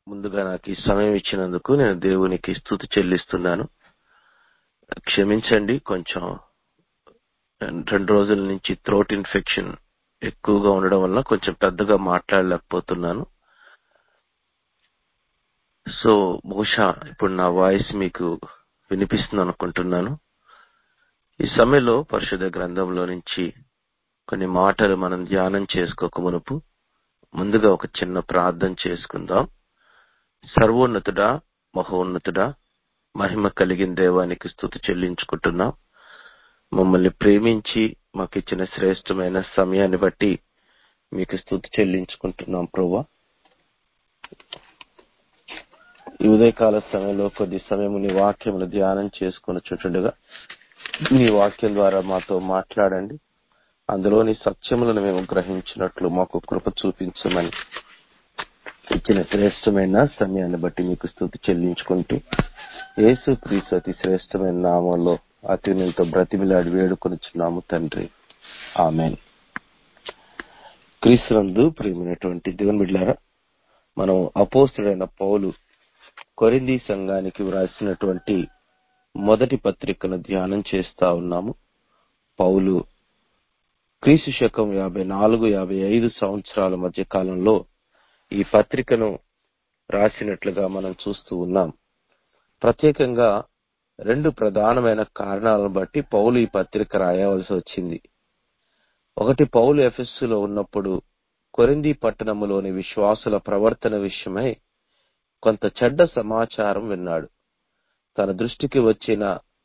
ముందుగా నాకు ఈ సమయం ఇచ్చినందుకు నేను దేవునికి స్థుతి చెల్లిస్తున్నాను క్షమించండి కొంచెం రెండు రోజుల నుంచి థ్రోట్ ఇన్ఫెక్షన్ ఎక్కువగా ఉండడం వల్ల కొంచెం పెద్దగా మాట్లాడలేకపోతున్నాను సో బహుశా ఇప్పుడు నా వాయిస్ మీకు వినిపిస్తుంది అనుకుంటున్నాను ఈ సమయంలో పరిశుద్ధ గ్రంథంలో నుంచి కొన్ని మాటలు మనం ధ్యానం చేసుకోక మునుపు ముందుగా ఒక చిన్న ప్రార్థన చేసుకుందాం సర్వోన్నతుడా మహోన్నతుడా మహిమ కలిగిన దేవానికి స్థుతి చెల్లించుకుంటున్నాం మమ్మల్ని ప్రేమించి మాకు ఇచ్చిన శ్రేష్టమైన సమయాన్ని బట్టి మీకు స్థుతి చెల్లించుకుంటున్నాం ప్రభా ఈ ఉదయకాల సమయంలో కొద్ది సమయం నీ వాక్యములు ధ్యానం చేసుకుని చుండగా నీ వాక్యం ద్వారా మాతో మాట్లాడండి అందులోని సత్యములను మేము గ్రహించినట్లు మాకు కృప చూపించమని ఇచ్చిన శ్రేష్టమైన సమయాన్ని బట్టి మీకు స్థుతి చెల్లించుకుంటూ యేసు క్రీస్తు అతి శ్రేష్టమైన నామంలో అత్యున్నతో బ్రతిమిలాడి వేడుకొనిచున్నాము తండ్రి ఆమెన్ క్రీస్తునందు ప్రియమైనటువంటి దేవుని బిడ్డారా మనం అపోస్తుడైన పౌలు కొరింది సంఘానికి వ్రాసినటువంటి మొదటి పత్రికను ధ్యానం చేస్తా ఉన్నాము పౌలు క్రీస్తు శకం యాభై నాలుగు యాభై ఐదు సంవత్సరాల మధ్య కాలంలో ఈ పత్రికను రాసినట్లుగా మనం చూస్తూ ఉన్నాం ప్రత్యేకంగా రెండు ప్రధానమైన కారణాలను బట్టి పౌలు ఈ పత్రిక రాయవలసి వచ్చింది ఒకటి పౌలు ఎఫెస్సులో ఉన్నప్పుడు కొరింది పట్టణములోని విశ్వాసుల ప్రవర్తన విషయమై కొంత చెడ్డ సమాచారం విన్నాడు తన దృష్టికి వచ్చిన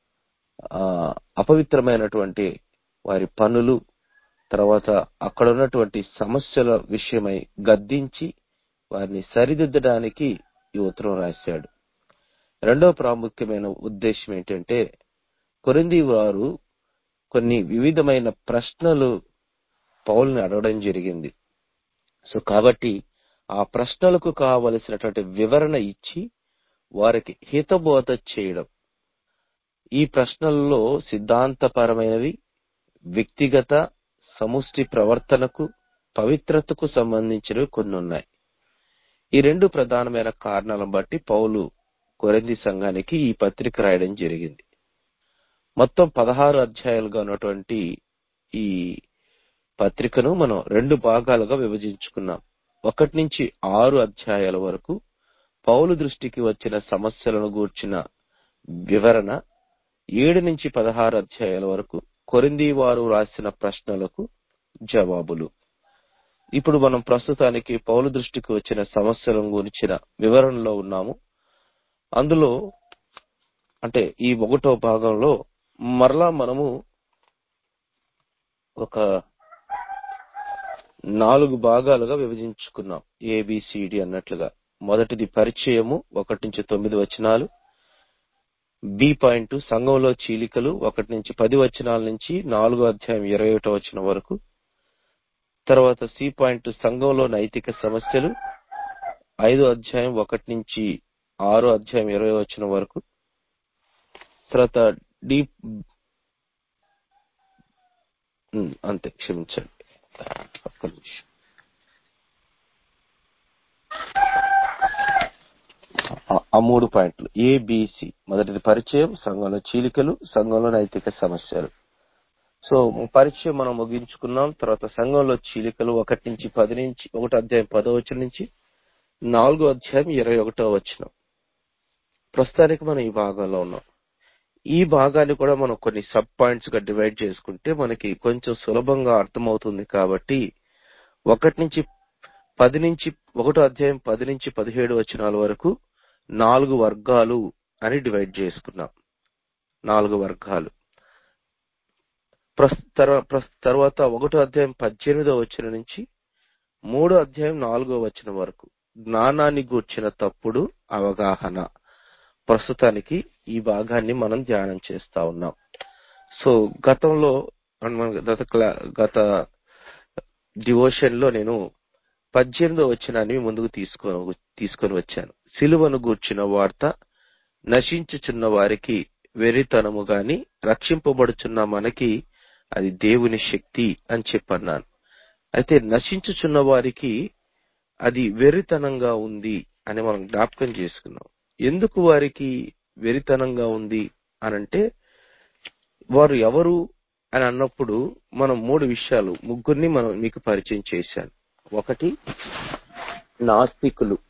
అపవిత్రమైనటువంటి వారి పనులు తర్వాత అక్కడ ఉన్నటువంటి సమస్యల విషయమై గద్దించి వారిని సరిదిద్దడానికి ఈ ఉత్తరం రాశాడు రెండవ ప్రాముఖ్యమైన ఉద్దేశం ఏంటంటే కొరింది వారు కొన్ని వివిధమైన ప్రశ్నలు పౌల్ని అడగడం జరిగింది సో కాబట్టి ఆ ప్రశ్నలకు కావలసినటువంటి వివరణ ఇచ్చి వారికి హితబోధ చేయడం ఈ ప్రశ్నల్లో సిద్ధాంతపరమైనవి వ్యక్తిగత సముష్టి ప్రవర్తనకు పవిత్రతకు సంబంధించినవి కొన్ని ఉన్నాయి ఈ రెండు ప్రధానమైన కారణాలను బట్టి పౌలు కొరంది సంఘానికి ఈ పత్రిక రాయడం జరిగింది మొత్తం పదహారు అధ్యాయాలుగా ఉన్నటువంటి ఈ పత్రికను మనం రెండు భాగాలుగా విభజించుకున్నాం ఒకటి నుంచి ఆరు అధ్యాయాల వరకు పౌలు దృష్టికి వచ్చిన సమస్యలను గూర్చిన వివరణ ఏడు నుంచి పదహారు అధ్యాయాల వరకు కొరింది వారు రాసిన ప్రశ్నలకు జవాబులు ఇప్పుడు మనం ప్రస్తుతానికి పౌలు దృష్టికి వచ్చిన సమస్యలను గురించిన వివరణలో ఉన్నాము అందులో అంటే ఈ ఒకటో భాగంలో మరలా మనము ఒక నాలుగు భాగాలుగా విభజించుకున్నాం ఏబిసిడి అన్నట్లుగా మొదటిది పరిచయము ఒకటి నుంచి తొమ్మిది వచనాలు బి పాయింట్ సంఘంలో చీలికలు ఒకటి నుంచి పది వచనాల నుంచి నాలుగో అధ్యాయం ఇరవై ఒకటో వచ్చిన వరకు తర్వాత సి పాయింట్ సంఘంలో నైతిక సమస్యలు ఐదో అధ్యాయం ఒకటి నుంచి ఆరో అధ్యాయం ఇరవై వచ్చిన వరకు తర్వాత డి అంతే క్షమించండి ఒక్క నిమిషం ఆ మూడు పాయింట్లు ఏబిసి మొదటిది పరిచయం సంఘంలో చీలికలు సంఘంలో నైతిక సమస్యలు సో పరిచయం మనం ముగించుకున్నాం తర్వాత సంఘంలో చీలికలు ఒకటి నుంచి పది నుంచి ఒకటి అధ్యాయం పదో వచ్చిన నుంచి నాలుగో అధ్యాయం ఇరవై ఒకటో వచ్చిన ప్రస్తుతానికి మనం ఈ భాగంలో ఉన్నాం ఈ భాగాన్ని కూడా మనం కొన్ని సబ్ పాయింట్స్ గా డివైడ్ చేసుకుంటే మనకి కొంచెం సులభంగా అర్థమవుతుంది కాబట్టి ఒకటి నుంచి పది నుంచి ఒకటో అధ్యాయం పది నుంచి పదిహేడు వచనాల వరకు నాలుగు వర్గాలు అని డివైడ్ చేసుకున్నాం నాలుగు వర్గాలు తర్వాత ఒకటో అధ్యాయం పద్దెనిమిదో వచ్చిన నుంచి మూడో అధ్యాయం నాలుగో వచ్చిన వరకు జ్ఞానాన్ని గూర్చిన తప్పుడు అవగాహన ప్రస్తుతానికి ఈ భాగాన్ని మనం ధ్యానం చేస్తా ఉన్నాం సో గతంలో గత గత డివోషన్ లో నేను పద్దెనిమిదో వచ్చినాన్ని ముందుకు తీసుకొని తీసుకొని వచ్చాను సిలువను గూర్చిన వార్త నశించుచున్న వారికి వెరితనము గాని రక్షింపబడుచున్న మనకి అది దేవుని శక్తి అని చెప్పన్నాను అయితే నశించుచున్న వారికి అది వెర్రితనంగా ఉంది అని మనం జ్ఞాపకం చేసుకున్నాం ఎందుకు వారికి వెరితనంగా ఉంది అనంటే వారు ఎవరు అని అన్నప్పుడు మనం మూడు విషయాలు ముగ్గురిని మనం మీకు పరిచయం చేశాను ఒకటి నాస్తికులు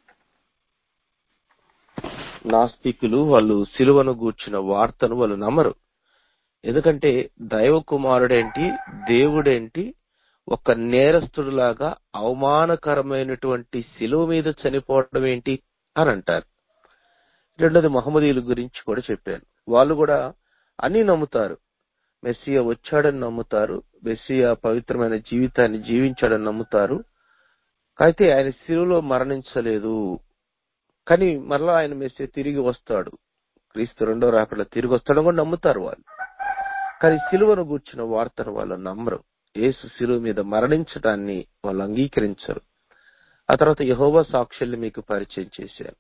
నాస్తికులు వాళ్ళు సిలువను గూర్చిన వార్తను వాళ్ళు నమ్మరు ఎందుకంటే దైవ కుమారుడేంటి దేవుడేంటి ఒక నేరస్తుడిలాగా అవమానకరమైనటువంటి సిలువ మీద చనిపోవడం ఏంటి అని అంటారు రెండోది మహమ్మదీయుల గురించి కూడా చెప్పాను వాళ్ళు కూడా అన్ని నమ్ముతారు మెస్సియా వచ్చాడని నమ్ముతారు మెస్సియా పవిత్రమైన జీవితాన్ని జీవించాడని నమ్ముతారు అయితే ఆయన శిలువలో మరణించలేదు కానీ మరలా ఆయన మెస్సియా తిరిగి వస్తాడు క్రీస్తు రెండో రాకడలో తిరిగి వస్తాడని కూడా నమ్ముతారు వాళ్ళు కానీ సిలువను గూర్చిన వార్తను వాళ్ళు నమ్మరు యేసు శిలువ మీద మరణించడాన్ని వాళ్ళు అంగీకరించరు ఆ తర్వాత యహోవా సాక్షుల్ని మీకు పరిచయం చేశారు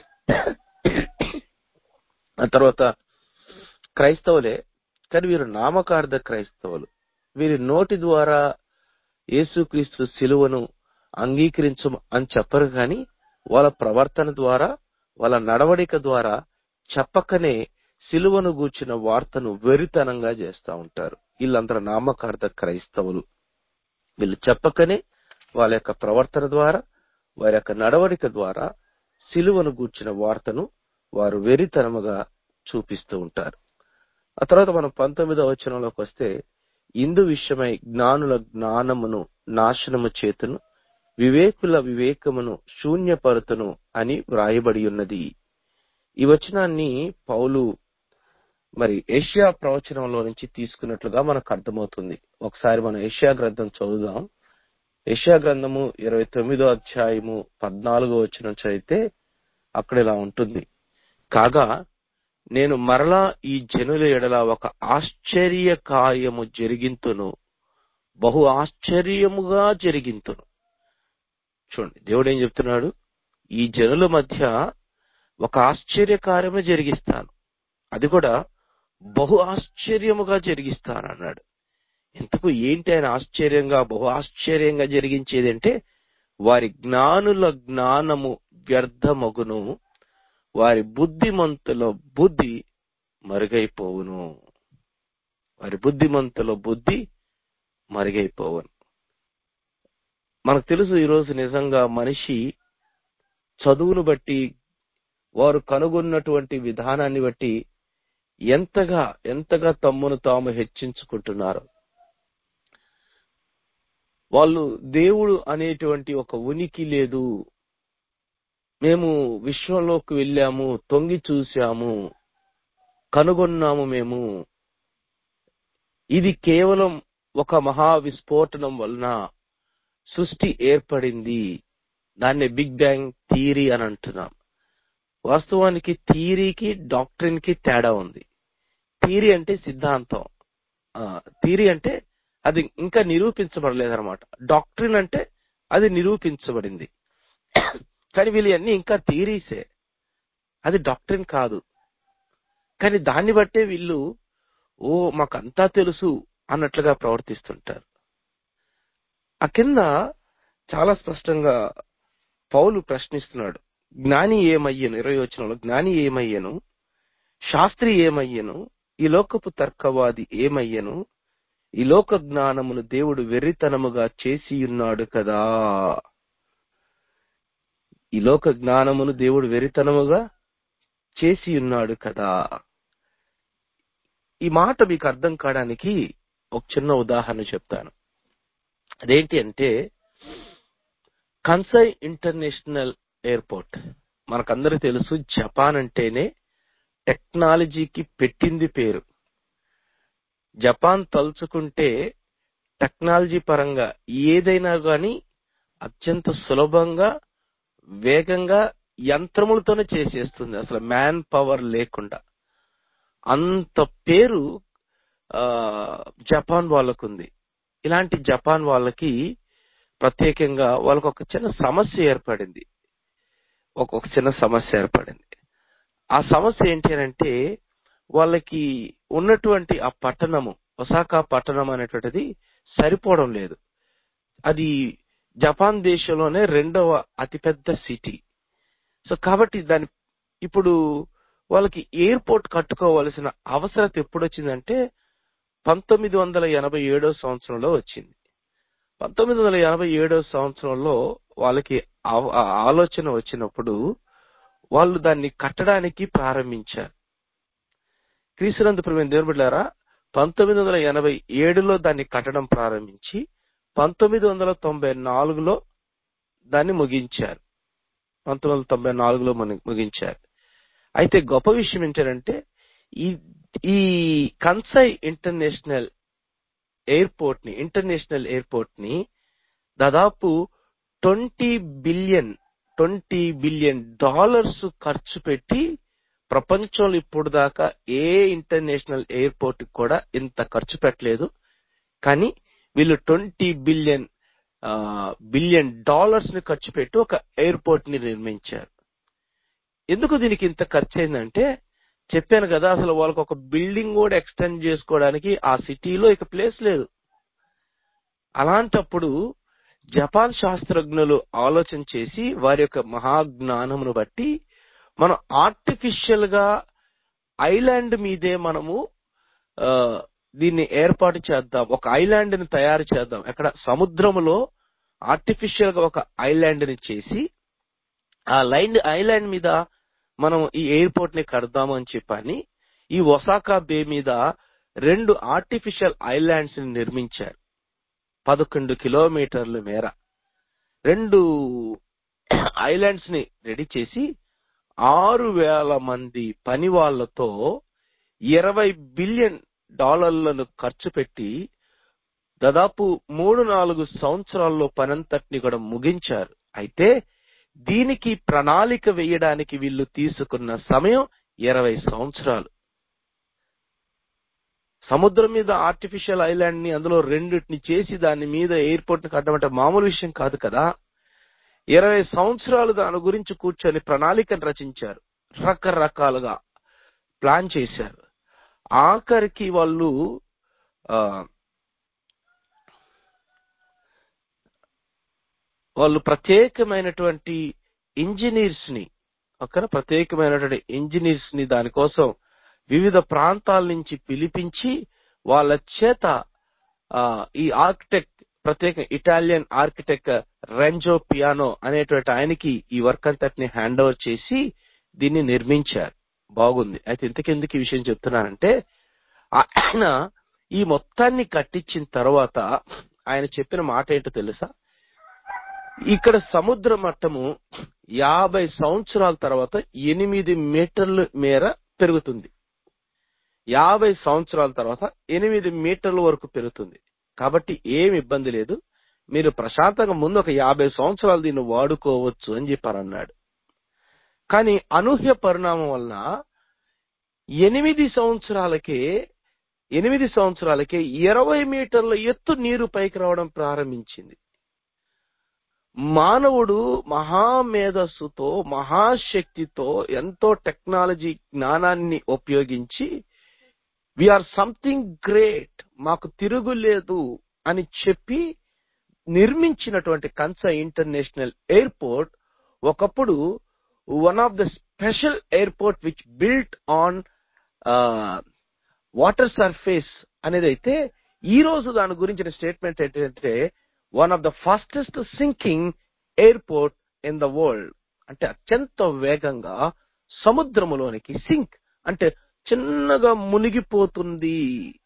ఆ తర్వాత క్రైస్తవులే కానీ వీరు నామకార్థ క్రైస్తవులు వీరి నోటి ద్వారా యేసుక్రీస్తు శిలువను అంగీకరించు అని చెప్పరు కానీ వాళ్ళ ప్రవర్తన ద్వారా వాళ్ళ నడవడిక ద్వారా చెప్పకనే సిలువను గూర్చిన వార్తను వెరితనంగా చేస్తా ఉంటారు వీళ్ళందరూ నామకార్థ క్రైస్తవులు వీళ్ళు చెప్పకనే వాళ్ళ యొక్క ప్రవర్తన ద్వారా వారి యొక్క నడవడిక ద్వారా సిలువను గూర్చిన వార్తను వారు వెరితనముగా చూపిస్తూ ఉంటారు ఆ తర్వాత మనం పంతొమ్మిదవ వచనంలోకి వస్తే ఇందు విషయమై జ్ఞానుల జ్ఞానమును నాశనము చేతును వివేకుల వివేకమును శూన్యపరుతును అని వ్రాయబడి ఉన్నది ఈ వచనాన్ని పౌలు మరి ఏషియా ప్రవచనంలో నుంచి తీసుకున్నట్లుగా మనకు అర్థమవుతుంది ఒకసారి మనం ఏషియా గ్రంథం చదువుదాం ఏషియా గ్రంథము ఇరవై తొమ్మిదో అధ్యాయము పద్నాలుగో వచనం చదివితే అక్కడ ఇలా ఉంటుంది కాగా నేను మరలా ఈ జనుల ఎడల ఒక ఆశ్చర్య కార్యము జరిగింతును బహు ఆశ్చర్యముగా జరిగింతును చూడండి దేవుడు ఏం చెప్తున్నాడు ఈ జనుల మధ్య ఒక ఆశ్చర్య కార్యము జరిగిస్తాను అది కూడా బహు ఆశ్చర్యముగా జరిగిస్తాను అన్నాడు ఇంతకు ఏంటి ఆయన ఆశ్చర్యంగా బహు ఆశ్చర్యంగా జరిగించేది అంటే వారి జ్ఞానుల జ్ఞానము వ్యర్థమగును వారి బుద్ధిమంతుల బుద్ధి మరుగైపోవును వారి బుద్ధిమంతుల బుద్ధి మరుగైపోవును మనకు తెలుసు ఈరోజు నిజంగా మనిషి చదువును బట్టి వారు కనుగొన్నటువంటి విధానాన్ని బట్టి ఎంతగా ఎంతగా తమ్మును తాము హెచ్చించుకుంటున్నారు వాళ్ళు దేవుడు అనేటువంటి ఒక ఉనికి లేదు మేము విశ్వంలోకి వెళ్ళాము తొంగి చూశాము కనుగొన్నాము మేము ఇది కేవలం ఒక మహా విస్ఫోటనం వలన సృష్టి ఏర్పడింది దాన్ని బిగ్ బ్యాంగ్ థియరీ అని అంటున్నాం వాస్తవానికి థియరీకి డాక్టరీన్ కి తేడా ఉంది థియరీ అంటే సిద్ధాంతం థియరీ అంటే అది ఇంకా నిరూపించబడలేదన్నమాట డాక్టరీన్ అంటే అది నిరూపించబడింది కానీ వీళ్ళు అన్ని ఇంకా థియరీసే అది డాక్టరీన్ కాదు కానీ దాన్ని బట్టే వీళ్ళు ఓ మాకంతా తెలుసు అన్నట్లుగా ప్రవర్తిస్తుంటారు ఆ కింద చాలా స్పష్టంగా పౌలు ప్రశ్నిస్తున్నాడు జ్ఞాని ఏమయ్యను ఇరవై వచనంలో జ్ఞాని ఏమయ్యను శాస్త్రి ఏమయ్యను ఈ లోకపు తర్కవాది ఏమయ్యను ఈ లోక జ్ఞానమును దేవుడు వెర్రితనముగా చేసి ఉన్నాడు కదా ఈ లోక జ్ఞానమును దేవుడు వెరితనముగా చేసి ఉన్నాడు కదా ఈ మాట మీకు అర్థం కావడానికి ఒక చిన్న ఉదాహరణ చెప్తాను అదేంటి అంటే కన్సై ఇంటర్నేషనల్ ఎయిర్పోర్ట్ మనకందరూ తెలుసు జపాన్ అంటేనే టెక్నాలజీకి పెట్టింది పేరు జపాన్ తలుచుకుంటే టెక్నాలజీ పరంగా ఏదైనా గాని అత్యంత సులభంగా వేగంగా యంత్రములతోనే చేసేస్తుంది అసలు మ్యాన్ పవర్ లేకుండా అంత పేరు జపాన్ వాళ్ళకుంది ఇలాంటి జపాన్ వాళ్ళకి ప్రత్యేకంగా వాళ్ళకు ఒక చిన్న సమస్య ఏర్పడింది ఒక చిన్న సమస్య ఏర్పడింది ఆ సమస్య ఏంటి అంటే వాళ్ళకి ఉన్నటువంటి ఆ పట్టణము ఒసాకా పట్టణం అనేటువంటిది సరిపోవడం లేదు అది జపాన్ దేశంలోనే రెండవ అతిపెద్ద సిటీ సో కాబట్టి దాని ఇప్పుడు వాళ్ళకి ఎయిర్పోర్ట్ కట్టుకోవాల్సిన అవసరత ఎప్పుడు వచ్చిందంటే పంతొమ్మిది వందల ఎనభై ఏడో సంవత్సరంలో వచ్చింది పంతొమ్మిది వందల ఎనభై ఏడో సంవత్సరంలో వాళ్ళకి ఆ- ఆ ఆలోచన వచ్చినప్పుడు వాళ్ళు దాన్ని కట్టడానికి ప్రారంభించారు క్రీస్తునందు ప్రేమ దేవుని బిడ్డారా పంతొమ్మిది వందల ఎనభై ఏడులో దాన్ని కట్టడం ప్రారంభించి పంతొమ్మిది వందల తొంభై నాలుగులో దాన్ని ముగించారు పంతొమ్మిది వందల తొంభై నాలుగులో ముని- ముగించారు అయితే గొప్ప విషయం ఏంటంటే ఈ ఈ కన్సై ఇంటర్నేషనల్ ఎయిర్పోర్ట్ ని ఇంటర్నేషనల్ ఎయిర్పోర్ట్ ని దాదాపు twenty billion twenty billion dollars ఖర్చు పెట్టి ప్రపంచంలో ఇప్పుడు దాకా ఏ ఇంటర్నేషనల్ ఎయిర్పోర్ట్ కూడా ఇంత ఖర్చు పెట్టలేదు కానీ వీళ్ళు ట్వంటీ బిలియన్ బిలియన్ డాలర్స్ ని ఖర్చు పెట్టి ఒక ఎయిర్పోర్ట్ ని నిర్మించారు ఎందుకు దీనికి ఇంత ఖర్చు అయిందంటే చెప్పాను కదా అసలు వాళ్ళకి ఒక బిల్డింగ్ కూడా ఎక్స్టెండ్ చేసుకోవడానికి ఆ సిటీలో ఇక ప్లేస్ లేదు అలాంటప్పుడు జపాన్ శాస్త్రజ్ఞులు ఆలోచన చేసి వారి యొక్క మహాజ్ఞానమును బట్టి మనం ఆర్టిఫిషియల్ గా ఐలాండ్ మీదే మనము ఆ, దీన్ని ఏర్పాటు చేద్దాం ఒక ఐలాండ్ ని తయారు చేద్దాం ఎక్కడ సముద్రములో ఆర్టిఫిషియల్ గా ఒక ఐలాండ్ ని చేసి ఆ లైన్ ఐలాండ్ మీద మనం ఈ ఎయిర్పోర్ట్ ని కడదాము అని చెప్పని ఈ ఒసాకా బే మీద రెండు ఆర్టిఫిషియల్ ఐలాండ్స్ ని నిర్మించారు పదకొండు కిలోమీటర్ల మేర రెండు ఐలాండ్స్ ని రెడీ చేసి ఆరు వేల మంది పని వాళ్ళతో ఇరవై బిలియన్ డాలర్లను ఖర్చు పెట్టి దాదాపు మూడు నాలుగు సంవత్సరాల్లో పనంతటిని కూడా ముగించారు అయితే దీనికి ప్రణాళిక వేయడానికి వీళ్ళు తీసుకున్న సమయం ఇరవై సంవత్సరాలు సముద్రం మీద ఆర్టిఫిషియల్ ఐలాండ్ ని అందులో రెండింటిని చేసి దాని మీద ఎయిర్పోర్ట్ ని కట్టమంటే మామూలు విషయం కాదు కదా ఇరవై సంవత్సరాలు దాని గురించి కూర్చొని ప్రణాళికను రచించారు రకరకాలుగా ప్లాన్ చేశారు ఆఖరికి వాళ్ళు ఆ, వాళ్ళు ప్రత్యేకమైనటువంటి ఇంజనీర్స్ ని ఓకేనా ప్రత్యేకమైనటువంటి ఇంజనీర్స్ ని దానికోసం వివిధ ప్రాంతాల నుంచి పిలిపించి వాళ్ళ చేత ఆ, ఈ ఆర్కిటెక్ట్ ప్రత్యేక ఇటాలియన్ ఆర్కిటెక్ట్ రెంజో పియానో అనేటువంటి ఆయనకి ఈ వర్క్ అంతటిని హ్యాండ్ ఓవర్ చేసి దీన్ని నిర్మించారు బాగుంది అయితే ఇంతకెందుకు ఈ విషయం చెప్తున్నానంటే ఆయన ఈ మొత్తాన్ని కట్టించిన తర్వాత ఆయన చెప్పిన మాట ఏంటో తెలుసా ఇక్కడ సముద్ర మట్టము యాభై సంవత్సరాల తర్వాత ఎనిమిది మీటర్ల మేర పెరుగుతుంది యాభై సంవత్సరాల తర్వాత ఎనిమిది మీటర్ల వరకు పెరుగుతుంది కాబట్టి ఏమి ఇబ్బంది లేదు మీరు ప్రశాంతంగా ముందు ఒక యాభై సంవత్సరాలు దీన్ని వాడుకోవచ్చు అని చెప్పారు అన్నాడు కానీ అనూహ్య పరిణామం వలన ఎనిమిది సంవత్సరాలకే ఎనిమిది సంవత్సరాలకే ఇరవై మీటర్ల ఎత్తు నీరు పైకి రావడం ప్రారంభించింది మానవుడు మహామేధస్సుతో మహాశక్తితో ఎంతో టెక్నాలజీ జ్ఞానాన్ని ఉపయోగించి వీఆర్ సంథింగ్ గ్రేట్ మాకు తిరుగులేదు అని చెప్పి నిర్మించినటువంటి కన్సా ఇంటర్నేషనల్ ఎయిర్పోర్ట్ ఒకప్పుడు one of the special airport which built on water surface అనేది అయితే ఈ రోజు దాని గురించిన స్టేట్మెంట్ ఏంటంటే one of the fastest sinking airport in the world అంటే అత్యంత వేగంగా సముద్రములోనికి సింక్ అంటే చిన్నగా మునిగిపోతుంది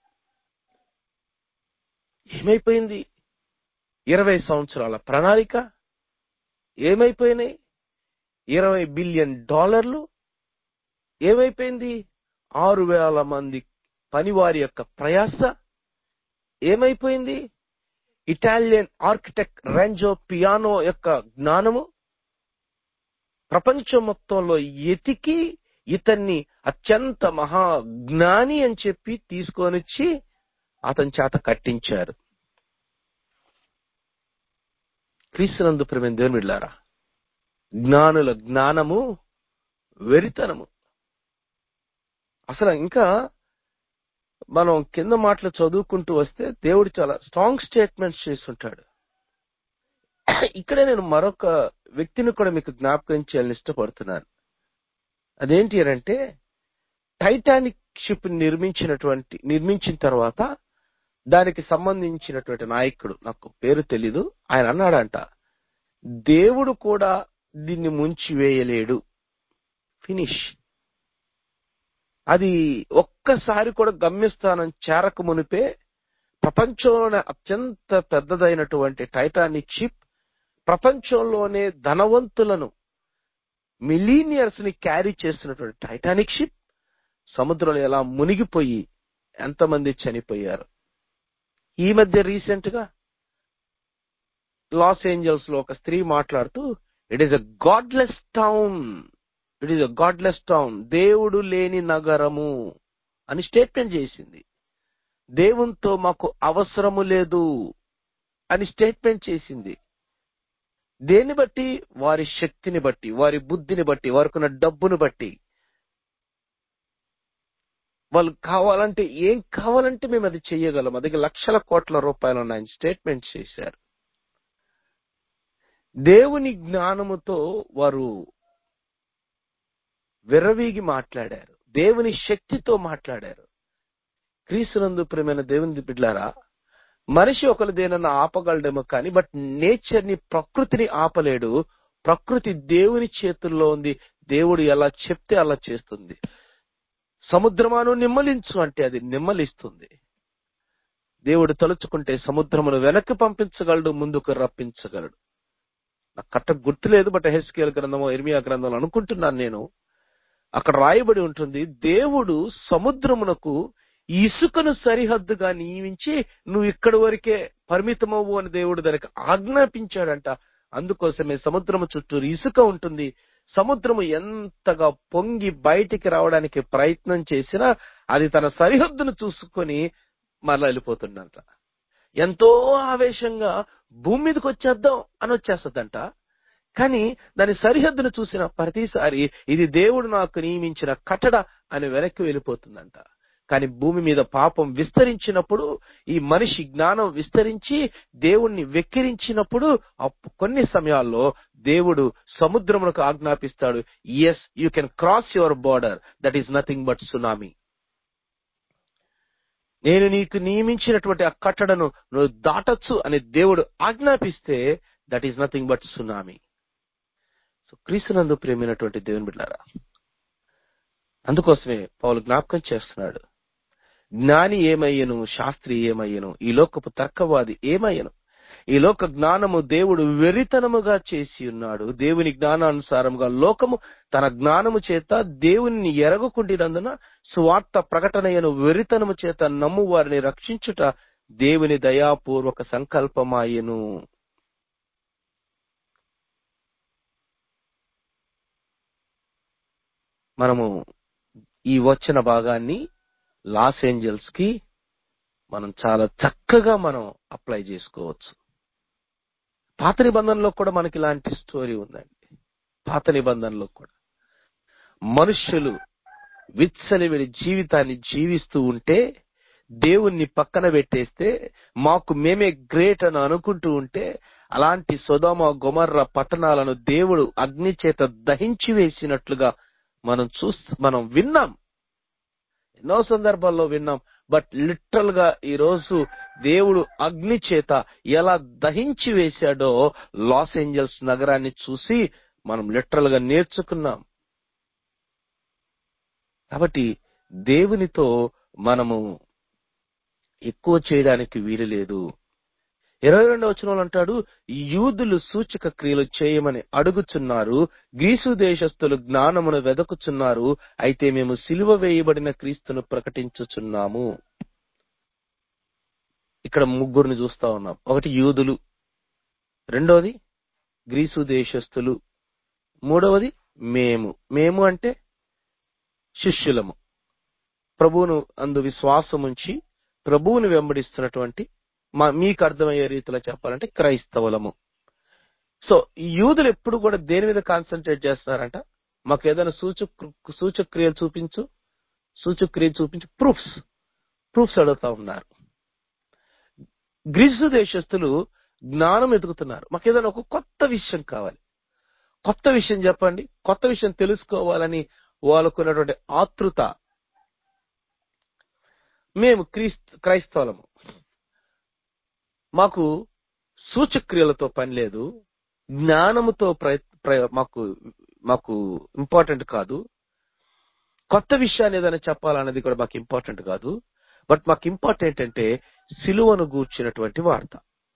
ఏమైపోయింది ఇరవై సంవత్సరాల ప్రణాళిక ఏమైపోయినాయి ఇరవై బిలియన్ డాలర్లు ఏమైపోయింది ఆరు వేల మంది పనివారి యొక్క ప్రయాస ఏమైపోయింది ఇటాలియన్ ఆర్కిటెక్ట్ రెంజో పియానో యొక్క జ్ఞానము ప్రపంచం మొత్తంలో ఎతికి ఇతన్ని అత్యంత మహా జ్ఞాని అని చెప్పి తీసుకొనిచ్చి అతని చేత కట్టించారు క్రీస్తునందు ప్రేమ దేవుని బిడ్డలారా జ్ఞానుల జ్ఞానము వెరితనము అసలు ఇంకా మనం కింద మాటలు చదువుకుంటూ వస్తే దేవుడు చాలా స్ట్రాంగ్ స్టేట్మెంట్స్ చేస్తుంటాడు ఇక్కడే నేను మరొక వ్యక్తిని కూడా మీకు జ్ఞాపకం చేయాలని ఇష్టపడుతున్నాను అదేంటి అంటే టైటానిక్ షిప్ నిర్మించినటువంటి నిర్మించిన తర్వాత దానికి సంబంధించినటువంటి నాయకుడు నాకు పేరు తెలీదు ఆయన అన్నాడంట దేవుడు కూడా దీన్ని ముంచి వేయలేడు ఫినిష్ అది ఒక్కసారి కూడా గమ్యస్థానం చేరక మునిపే ప్రపంచంలోనే అత్యంత పెద్దదైనటువంటి టైటానిక్ షిప్ ప్రపంచంలోనే ధనవంతులను మిలీనియర్స్ ని క్యారీ చేస్తున్నటువంటి టైటానిక్ షిప్ సముద్రంలో ఎలా మునిగిపోయి ఎంతమంది చనిపోయారు ఈ మధ్య రీసెంట్ గా లాస్ ఏంజల్స్ లో ఒక స్త్రీ మాట్లాడుతూ it is a godless town it is a godless town దేవుడు లేని నగరము అని స్టేట్మెంట్ చేసింది దేవునితో మాకు అవసరము లేదు అని స్టేట్మెంట్ చేసింది దేన్ని బట్టి వారి శక్తిని బట్టి వారి బుద్ధిని బట్టి వారికున్న డబ్బును బట్టి వాళ్ళు కావాలంటే ఏం కావాలంటే మేము అది చెయ్యగలం మా దగ్గర లక్షల కోట్ల రూపాయలు ఉన్నాయని స్టేట్మెంట్ చేశారు దేవుని జ్ఞానముతో వారు విర్రవీగి మాట్లాడారు దేవుని శక్తితో మాట్లాడారు క్రీస్తునందు ప్రేమైన దేవుని బిడ్లారా మనిషి ఒకరు దేనన్నా ఆపగలడేమో కానీ బట్ నేచర్ ని ప్రకృతిని ఆపలేడు ప్రకృతి దేవుని చేతుల్లో ఉంది దేవుడు ఎలా చెప్తే అలా చేస్తుంది సముద్రమాను నిమ్మలించు అంటే అది నిమ్మలిస్తుంది దేవుడు తలుచుకుంటే సముద్రమును వెనక్కి పంపించగలడు ముందుకు రప్పించగలడు నాకు కట్ట గుర్తులేదు బట్ హెస్కేల్ గ్రంథమో ఇర్మియా గ్రంథంలో అనుకుంటున్నాను నేను అక్కడ రాయబడి ఉంటుంది దేవుడు సముద్రమునకు ఇసుకను సరిహద్దుగా నియమించి నువ్వు ఇక్కడి వరకే పరిమితమవు అని దేవుడు దానికి ఆజ్ఞాపించాడంట అందుకోసమే సముద్రము చుట్టూ ఇసుక ఉంటుంది సముద్రము ఎంతగా పొంగి బయటికి రావడానికి ప్రయత్నం చేసినా అది తన సరిహద్దును చూసుకొని మరలా వెళ్ళిపోతుందంట ఎంతో ఆవేశంగా భూమి మీదకి వచ్చేద్దాం అని వచ్చేస్తుందంట కానీ దాని సరిహద్దును చూసిన ప్రతిసారి ఇది దేవుడు నాకు నియమించిన కట్టడ అని వెనక్కి వెళ్ళిపోతుందంట కానీ భూమి మీద పాపం విస్తరించినప్పుడు ఈ మనిషి జ్ఞానం విస్తరించి దేవుణ్ణి వెక్కిరించినప్పుడు అప్పు- కొన్ని సమయాల్లో దేవుడు సముద్రమునకు ఆజ్ఞాపిస్తాడు yes you can cross your border that is nothing but tsunami నేను నీకు నియమించినటువంటి ఆ కట్టడను నువ్వు దాటొచ్చు అని దేవుడు ఆజ్ఞాపిస్తే that is nothing but tsunami so క్రీస్తునందు ప్రేమైనటువంటి దేవుని బిడ్డారా అందుకోసమే పౌలు జ్ఞాపకం చేస్తున్నాడు జ్ఞాని ఏమయ్యను శాస్త్రి ఏమయ్యను ఈ లోకపు తర్కవాది ఏమయ్యను ఈ లోక జ్ఞానము దేవుడు వెరితనముగా చేసి ఉన్నాడు దేవుని జ్ఞానానుసారముగా లోకము తన జ్ఞానము చేత దేవుని ఎరగకుండినందున స్వార్థ ప్రకటనయను వెరితనము చేత నమ్ము వారిని రక్షించుట దేవుని దయాపూర్వక సంకల్పమాయను మనము ఈ వచ్చిన భాగాన్ని లాస్ ఏంజల్స్ కి మనం చాలా చక్కగా మనం అప్లై చేసుకోవచ్చు పాత నిబంధనలో కూడా మనకి ఇలాంటి స్టోరీ ఉందండి పాత నిబంధనలో కూడా మనుష్యులు విచ్చలవిడి జీవితాన్ని జీవిస్తూ ఉంటే దేవుణ్ణి పక్కన పెట్టేస్తే మాకు మేమే గ్రేట్ అని అనుకుంటూ ఉంటే అలాంటి సొదమ గొమర్ర పట్టణాలను దేవుడు అగ్ని చేత దహించి వేసినట్లుగా మనం చూస్తూ మనం విన్నాం ఎన్నో సందర్భాల్లో విన్నాం బట్ లిటరల్ గా ఈ రోజు దేవుడు అగ్ని చేత ఎలా దహించి వేశాడో లాస్ ఏంజల్స్ నగరాన్ని చూసి మనం లిటరల్ గా నేర్చుకున్నాం కాబట్టి దేవునితో మనము ఎక్కువ చేయడానికి వీలు లేదు ఇరవై రెండవ వచనంలో అంటాడు యూదులు సూచక క్రియలు చేయమని అడుగుచున్నారు గ్రీసు దేశస్థులు జ్ఞానమును వెదకుచున్నారు అయితే మేము సిలువ వేయబడిన క్రీస్తును ప్రకటించుచున్నాము ఇక్కడ ముగ్గురిని చూస్తా ఉన్నాం ఒకటి యూదులు రెండవది గ్రీసు దేశస్థులు మూడవది మేము మేము అంటే శిష్యులము ప్రభువును అందు విశ్వాసం ఉంచి ప్రభువుని వెంబడిస్తున్నటువంటి మా మీకు అర్థమయ్యే రీతిలో చెప్పాలంటే క్రైస్తవులము సో ఈ యూదులు ఎప్పుడు కూడా దేని మీద కాన్సన్ట్రేట్ చేస్తున్నారంట మాకు ఏదైనా సూచక సూచక్రియలు చూపించు సూచక్రియ చూపించు ప్రూఫ్స్ ప్రూఫ్స్ అడుగుతా ఉన్నారు గ్రీసు దేశస్తులు జ్ఞానం ఎదుగుతున్నారు మాకు ఏదైనా ఒక కొత్త విషయం కావాలి కొత్త విషయం చెప్పండి కొత్త విషయం తెలుసుకోవాలని వాళ్ళకున్నటువంటి ఆతృత మేము క్రీస్తు క్రైస్తవులము మాకు సూచక్రియలతో పని లేదు జ్ఞానముతో ప్రయ- ప్రయ- మాకు మాకు ఇంపార్టెంట్ కాదు కొత్త విషయాన్ని ఏదైనా చెప్పాలన్నది కూడా మాకు ఇంపార్టెంట్ కాదు బట్ మాకు ఇంపార్టెంట్ అంటే సిలువను గూర్చినటువంటి వార్త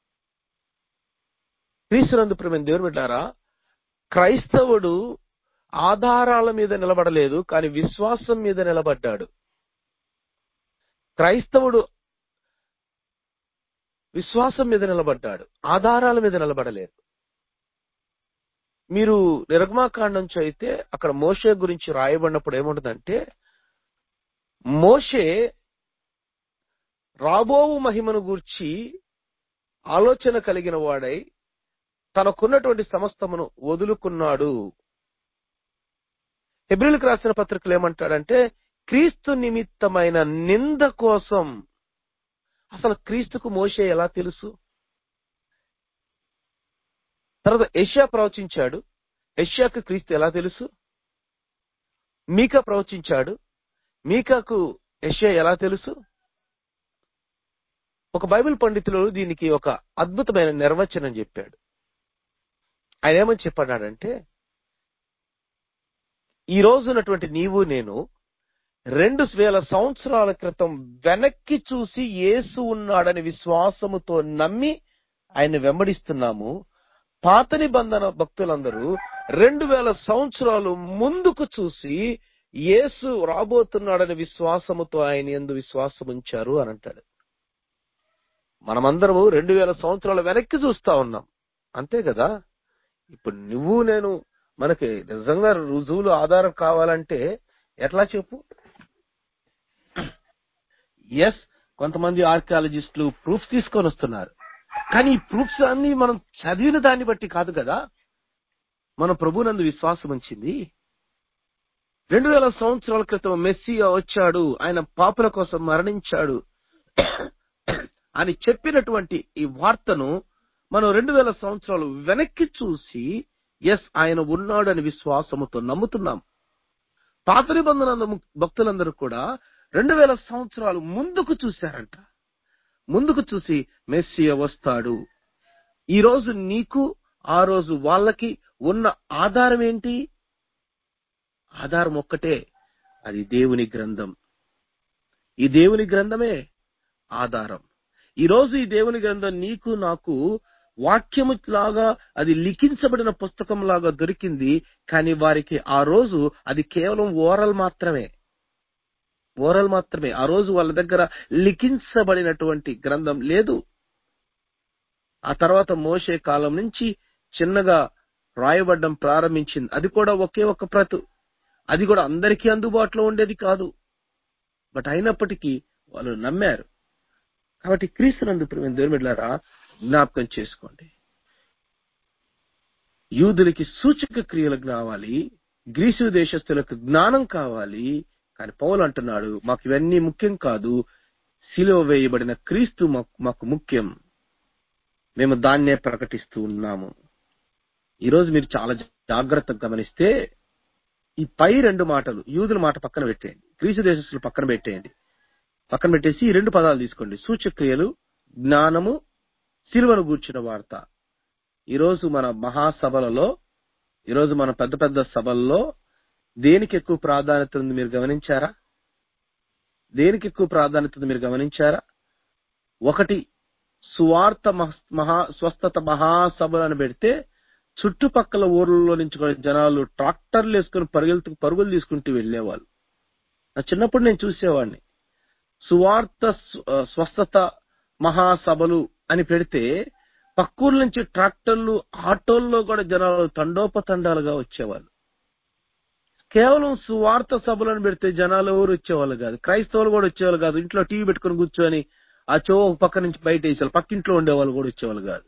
క్రీస్తునందు ప్రేమ దేవుని బిడ్డారా క్రైస్తవుడు ఆధారాల మీద నిలబడలేదు కానీ విశ్వాసం మీద నిలబడ్డాడు క్రైస్తవుడు విశ్వాసం మీద నిలబడ్డాడు ఆధారాల మీద నిలబడలేదు మీరు నిర్గమాకాండం నుంచి అయితే అక్కడ మోషే గురించి రాయబడినప్పుడు ఏముంటుందంటే మోషే రాబోవు మహిమను గూర్చి ఆలోచన కలిగిన వాడై తనకున్నటువంటి సమస్తమును వదులుకున్నాడు హెబ్రిల్కి రాసిన పత్రికలు ఏమంటాడంటే క్రీస్తు నిమిత్తమైన నింద కోసం అసలు క్రీస్తుకు మోషే ఎలా తెలుసు తర్వాత యష్యా ప్రవచించాడు యష్యాకు క్రీస్తు ఎలా తెలుసు మీకా ప్రవచించాడు మీకాకు యష్యా ఎలా తెలుసు ఒక బైబిల్ పండితులు దీనికి ఒక అద్భుతమైన నిర్వచనం చెప్పాడు ఆయన ఏమని చెప్పన్నాడంటే ఈ రోజున్నటువంటి నీవు నేను రెండు వేల సంవత్సరాల క్రితం వెనక్కి చూసి యేసు ఉన్నాడని విశ్వాసముతో నమ్మి ఆయన వెంబడిస్తున్నాము పాత నిబంధన భక్తులందరూ రెండు వేల సంవత్సరాలు ముందుకు చూసి యేసు రాబోతున్నాడని విశ్వాసముతో ఆయన ఎందు విశ్వాసం ఉంచారు అని అంటాడు మనమందరము రెండు వేల సంవత్సరాల వెనక్కి చూస్తా ఉన్నాం అంతే కదా ఇప్పుడు నువ్వు నేను మనకి నిజంగా రుజువులు ఆధారం కావాలంటే ఎట్లా చెప్పు ఎస్ కొంతమంది ఆర్కియాలజిస్టులు ప్రూఫ్ తీసుకొని వస్తున్నారు కానీ ఈ ప్రూఫ్స్ అన్ని మనం చదివిన దాన్ని బట్టి కాదు కదా మన ప్రభునందు విశ్వాసం ఉంచింది రెండు వేల సంవత్సరాల క్రితం మెస్సియా వచ్చాడు ఆయన పాపుల కోసం మరణించాడు అని చెప్పినటువంటి ఈ వార్తను మనం రెండు వేల సంవత్సరాలు వెనక్కి చూసి ఎస్ ఆయన ఉన్నాడని విశ్వాసముతో నమ్ముతున్నాం పాత నిబంధన భక్తులందరూ కూడా రెండు వేల సంవత్సరాలు ముందుకు చూశారంట ముందుకు చూసి మెస్సియ వస్తాడు ఈ రోజు నీకు ఆ రోజు వాళ్ళకి ఉన్న ఆధారం ఏంటి ఆధారం ఒక్కటే అది దేవుని గ్రంథం ఈ దేవుని గ్రంథమే ఆధారం ఈ రోజు ఈ దేవుని గ్రంథం నీకు నాకు వాక్యము లాగా అది లిఖించబడిన పుస్తకం లాగా దొరికింది కానీ వారికి ఆ రోజు అది కేవలం ఓరల్ మాత్రమే ఓరల్ మాత్రమే ఆ రోజు వాళ్ళ దగ్గర లిఖించబడినటువంటి గ్రంథం లేదు ఆ తర్వాత మోసే కాలం నుంచి చిన్నగా రాయబడ్డం ప్రారంభించింది అది కూడా ఒకే ఒక ప్రతు అది కూడా అందరికీ అందుబాటులో ఉండేది కాదు బట్ అయినప్పటికీ వాళ్ళు నమ్మారు కాబట్టి క్రీస్తునందు ప్రేమ దేవుడిలారా జ్ఞాపకం చేసుకోండి యూదులకి సూచక క్రియలు కావాలి గ్రీసు దేశస్తులకు జ్ఞానం కావాలి కానీ పౌలు అంటున్నాడు మాకు ఇవన్నీ ముఖ్యం కాదు సిలువ వేయబడిన క్రీస్తు మాకు మాకు ముఖ్యం మేము దాన్నే ప్రకటిస్తూ ఉన్నాము ఈరోజు మీరు చాలా జాగ్రత్తగా గమనిస్తే ఈ పై రెండు మాటలు యూదుల మాట పక్కన పెట్టేయండి గ్రీసు దేశస్తులు పక్కన పెట్టేయండి పక్కన పెట్టేసి ఈ రెండు పదాలు తీసుకోండి సూచక్రియలు జ్ఞానము సిలువను గూర్చిన వార్త ఈరోజు మన మహాసభలలో ఈరోజు మన పెద్ద పెద్ద సభల్లో దేనికి ఎక్కువ ప్రాధాన్యత ఉంది మీరు గమనించారా దేనికి ఎక్కువ ప్రాధాన్యత ఉంది మీరు గమనించారా ఒకటి సువార్త మహ- మహా స్వస్థత మహాసభలు అని పెడితే చుట్టుపక్కల ఊర్లలో నుంచి కూడా జనాలు ట్రాక్టర్లు వేసుకుని పరుగులు పరుగులు తీసుకుంటూ వెళ్ళేవాళ్ళు నా చిన్నప్పుడు నేను చూసేవాడిని సువార్త స్వ- ఆ, స్వస్థత మహాసభలు అని పెడితే పక్కూరు నుంచి ట్రాక్టర్లు ఆటోల్లో కూడా జనాలు తండోపతండాలుగా వచ్చేవాళ్ళు కేవలం సువార్త సభలను పెడితే జనాలు ఎవరు వచ్చేవాళ్ళు కాదు క్రైస్తవులు కూడా వచ్చేవాళ్ళు కాదు ఇంట్లో టీవీ పెట్టుకుని కూర్చొని ఆ చెవు ఒక పక్క నుంచి బయట వేసేవాళ్ళు పక్కింట్లో ఉండేవాళ్ళు కూడా వచ్చేవాళ్ళు కాదు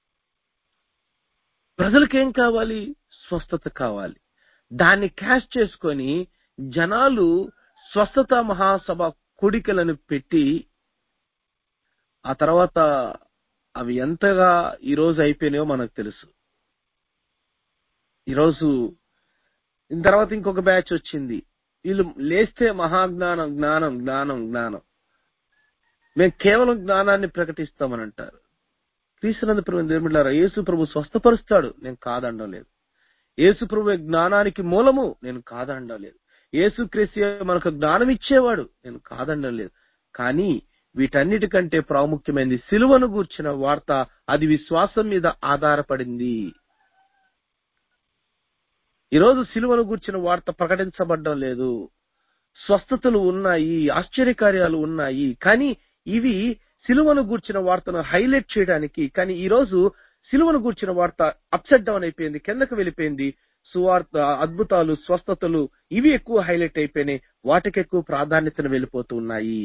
ప్రజలకేం కావాలి స్వస్థత కావాలి దాన్ని క్యాష్ చేసుకొని జనాలు స్వస్థత మహాసభ కొడికలను పెట్టి ఆ తర్వాత అవి ఎంతగా ఈ రోజు అయిపోయినాయో మనకు తెలుసు ఈరోజు దీని తర్వాత ఇంకొక బ్యాచ్ వచ్చింది వీళ్ళు లేస్తే మహాజ్ఞానం జ్ఞానం జ్ఞానం జ్ఞానం మేము కేవలం జ్ఞానాన్ని ప్రకటిస్తామని అంటారు క్రీస్తునందు ప్రభు దేవుళ్ళారా యేసు ప్రభు స్వస్థపరుస్తాడు నేను కాదనడం లేదు యేసు ప్రభు జ్ఞానానికి మూలము నేను కాదనడం లేదు యేసు క్రీస్తు మనకు జ్ఞానం ఇచ్చేవాడు నేను కాదనడం లేదు కానీ వీటన్నిటికంటే ప్రాముఖ్యమైనది సిలువను గూర్చిన వార్త అది విశ్వాసం మీద ఆధారపడింది ఈరోజు సిలువను గూర్చిన వార్త ప్రకటించబడడం లేదు స్వస్థతలు ఉన్నాయి ఆశ్చర్యకార్యాలు ఉన్నాయి కానీ ఇవి సిలువను గూర్చిన వార్తను హైలైట్ చేయడానికి కానీ ఈ రోజు సిలువను గూర్చిన వార్త అప్సెట్ డౌన్ అయిపోయింది కిందకు వెళ్ళిపోయింది సువార్త అద్భుతాలు స్వస్థతలు ఇవి ఎక్కువ హైలైట్ అయిపోయినాయి వాటికి ఎక్కువ ప్రాధాన్యతను వెళ్ళిపోతూ ఉన్నాయి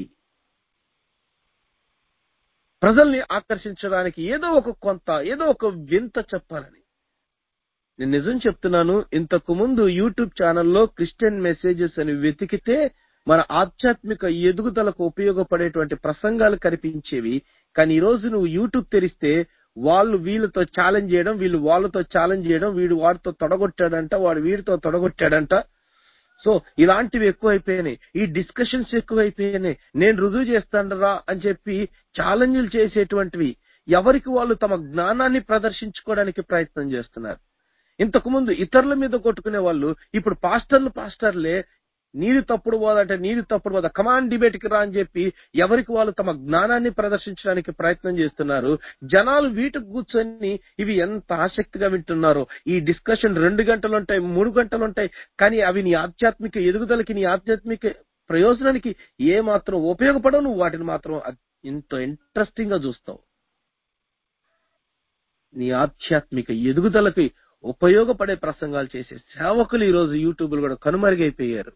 ప్రజల్ని ఆకర్షించడానికి ఏదో ఒక కొంత ఏదో ఒక వింత చెప్పాలని నేను నిజం చెప్తున్నాను ఇంతకు ముందు యూట్యూబ్ ఛానల్లో క్రిస్టియన్ మెసేజెస్ అని వెతికితే మన ఆధ్యాత్మిక ఎదుగుదలకు ఉపయోగపడేటువంటి ప్రసంగాలు కనిపించేవి కానీ ఈ రోజు నువ్వు యూట్యూబ్ తెరిస్తే వాళ్ళు వీళ్ళతో ఛాలెంజ్ చేయడం వీళ్ళు వాళ్ళతో ఛాలెంజ్ చేయడం వీడు వాడితో తొడగొట్టాడంట వాడు వీడితో తొడగొట్టాడంట సో ఇలాంటివి ఎక్కువైపోయినాయి ఈ డిస్కషన్స్ ఎక్కువైపోయినాయి నేను రుజువు చేస్తానరా అని చెప్పి ఛాలెంజ్లు చేసేటువంటివి ఎవరికి వాళ్ళు తమ జ్ఞానాన్ని ప్రదర్శించుకోవడానికి ప్రయత్నం చేస్తున్నారు ఇంతకు ముందు ఇతరుల మీద కొట్టుకునే వాళ్ళు ఇప్పుడు పాస్టర్లు పాస్టర్లే నీది తప్పుడు పోదంటే నీది తప్పుడు పోదా కమాండ్ డిబేట్ కి రా అని చెప్పి ఎవరికి వాళ్ళు తమ జ్ఞానాన్ని ప్రదర్శించడానికి ప్రయత్నం చేస్తున్నారు జనాలు వీటికి కూర్చొని ఇవి ఎంత ఆసక్తిగా వింటున్నారో ఈ డిస్కషన్ రెండు గంటలు ఉంటాయి మూడు గంటలు ఉంటాయి కానీ అవి నీ ఆధ్యాత్మిక ఎదుగుదలకి నీ ఆధ్యాత్మిక ప్రయోజనానికి ఏ మాత్రం ఉపయోగపడవు నువ్వు వాటిని మాత్రం ఎంతో ఇంట్రెస్టింగ్ గా చూస్తావు నీ ఆధ్యాత్మిక ఎదుగుదలకి ఉపయోగపడే ప్రసంగాలు చేసే సేవకులు ఈ రోజు యూట్యూబ్లు కూడా కనుమరుగైపోయారు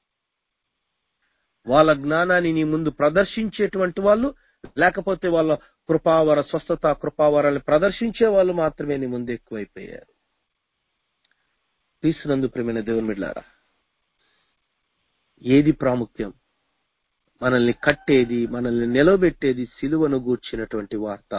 వాళ్ళ జ్ఞానాన్ని నీ ముందు ప్రదర్శించేటువంటి వాళ్ళు లేకపోతే వాళ్ళ కృపావర స్వస్థత కృపావరాన్ని ప్రదర్శించే వాళ్ళు మాత్రమే నీ ముందు ఎక్కువైపోయారు తీసునందు ప్రేమైన దేవుని మిడ్లారా ఏది ప్రాముఖ్యం మనల్ని కట్టేది మనల్ని నిలబెట్టేది సిలువను గూర్చినటువంటి వార్త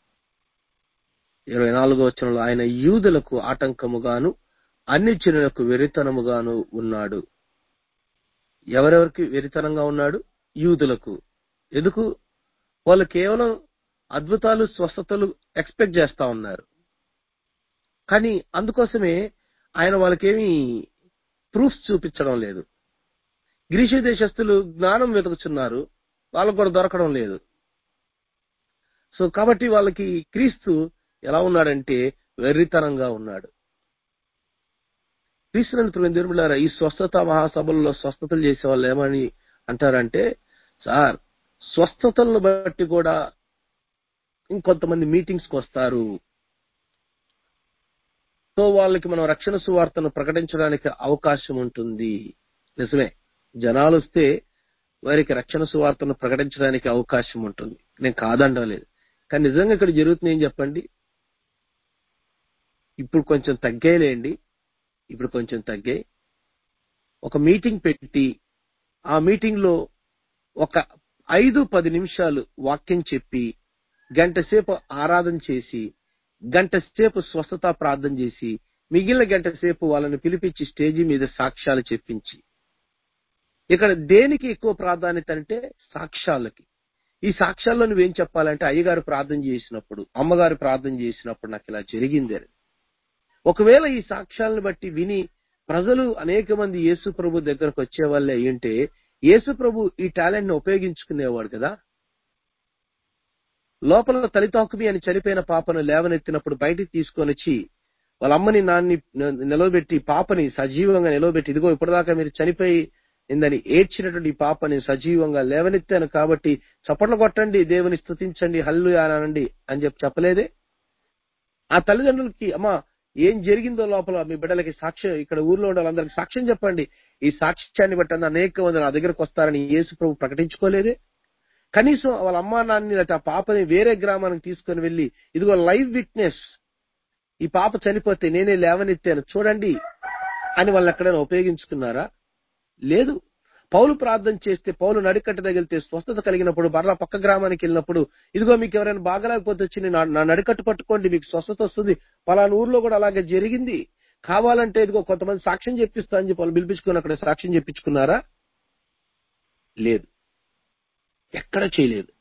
ఇరవై నాలుగో వచనంలో ఆయన యూదులకు ఆటంకముగాను అన్ని జనులకు వెరితనముగాను ఉన్నాడు ఎవరెవరికి వెరితనంగా ఉన్నాడు యూదులకు ఎందుకు వాళ్ళు కేవలం అద్భుతాలు స్వస్థతలు ఎక్స్పెక్ట్ చేస్తా ఉన్నారు కానీ అందుకోసమే ఆయన వాళ్ళకేమి ప్రూఫ్స్ చూపించడం లేదు గ్రీషు దేశస్తులు జ్ఞానం వెతుకుతున్నారు వాళ్ళకు కూడా దొరకడం లేదు సో కాబట్టి వాళ్ళకి క్రీస్తు ఎలా ఉన్నాడంటే వెర్రితనంగా ఉన్నాడు క్రీస్తునందు దేవులారా ఈ స్వస్థత మహాసభల్లో స్వస్థతలు చేసే వాళ్ళు ఏమని అంటారంటే సార్ స్వస్థతలను బట్టి కూడా ఇంకొంతమంది మీటింగ్స్ కి వస్తారు సో వాళ్ళకి మనం రక్షణ సువార్తను ప్రకటించడానికి అవకాశం ఉంటుంది నిజమే జనాలు వస్తే వారికి రక్షణ సువార్తను ప్రకటించడానికి అవకాశం ఉంటుంది నేను కాదండం లేదు కానీ నిజంగా ఇక్కడ జరుగుతుంది ఏం చెప్పండి ఇప్పుడు కొంచెం తగ్గాయిలేండి ఇప్పుడు కొంచెం తగ్గాయి ఒక మీటింగ్ పెట్టి ఆ మీటింగ్ లో ఒక ఐదు పది నిమిషాలు వాక్యం చెప్పి గంట సేపు ఆరాధన చేసి గంట సేపు స్వస్థత ప్రార్థన చేసి మిగిలిన గంట సేపు వాళ్ళని పిలిపించి స్టేజీ మీద సాక్ష్యాలు చెప్పించి ఇక్కడ దేనికి ఎక్కువ ప్రాధాన్యత అంటే సాక్ష్యాలకి ఈ సాక్ష్యాల్లో నువ్వేం చెప్పాలంటే అయ్యగారు ప్రార్థన చేసినప్పుడు అమ్మగారు ప్రార్థన చేసినప్పుడు నాకు ఇలా జరిగింది అని ఒకవేళ ఈ సాక్ష్యాలను బట్టి విని ప్రజలు అనేక మంది యేసు ప్రభు దగ్గరకు వచ్చే వాళ్ళే అయ్యుంటే యేసు ప్రభు ఈ టాలెంట్ ని ఉపయోగించుకునేవాడు కదా లోపల తలితాకుమి అని చనిపోయిన పాపను లేవనెత్తినప్పుడు బయటికి తీసుకొని వచ్చి వాళ్ళ అమ్మని నాన్ని నిలవబెట్టి పాపని సజీవంగా నిలవబెట్టి ఇదిగో ఇప్పటిదాకా మీరు చనిపోయి ఇందని ఏడ్చినటువంటి ఈ పాపని సజీవంగా లేవనెత్తాను కాబట్టి చప్పట్లు కొట్టండి దేవుని స్తుతించండి హల్లు అనండి అని చెప్పి చెప్పలేదే ఆ తల్లిదండ్రులకి అమ్మా ఏం జరిగిందో లోపల మీ బిడ్డలకి సాక్ష్యం ఇక్కడ ఊర్లో ఉండే వాళ్ళందరికీ సాక్ష్యం చెప్పండి ఈ సాక్ష్యాన్ని బట్టి అనేక మంది నా దగ్గరకు వస్తారని యేసు ప్రభు ప్రకటించుకోలేదే కనీసం వాళ్ళ అమ్మా నాన్న ఆ పాపని వేరే గ్రామానికి తీసుకొని వెళ్లి ఇదిగో లైవ్ విట్నెస్ ఈ పాప చనిపోతే నేనే లేవనెత్తాను చూడండి అని వాళ్ళు ఎక్కడైనా ఉపయోగించుకున్నారా లేదు పౌలు ప్రార్థన చేస్తే పౌలు నడికట్ట తగిలితే స్వస్థత కలిగినప్పుడు మరలా పక్క గ్రామానికి వెళ్ళినప్పుడు ఇదిగో మీకు ఎవరైనా బాగలేకపోతే వచ్చి నేను నా- నా నడికట్టు పట్టుకోండి మీకు స్వస్థత వస్తుంది పలానా ఊర్లో కూడా అలాగే జరిగింది కావాలంటే ఇదిగో కొంతమంది సాక్ష్యం చెప్పిస్తా అని చెప్పి వాళ్ళు పిలిపించుకుని అక్కడ సాక్ష్యం చెప్పించుకున్నారా లేదు ఎక్కడ చేయలేదు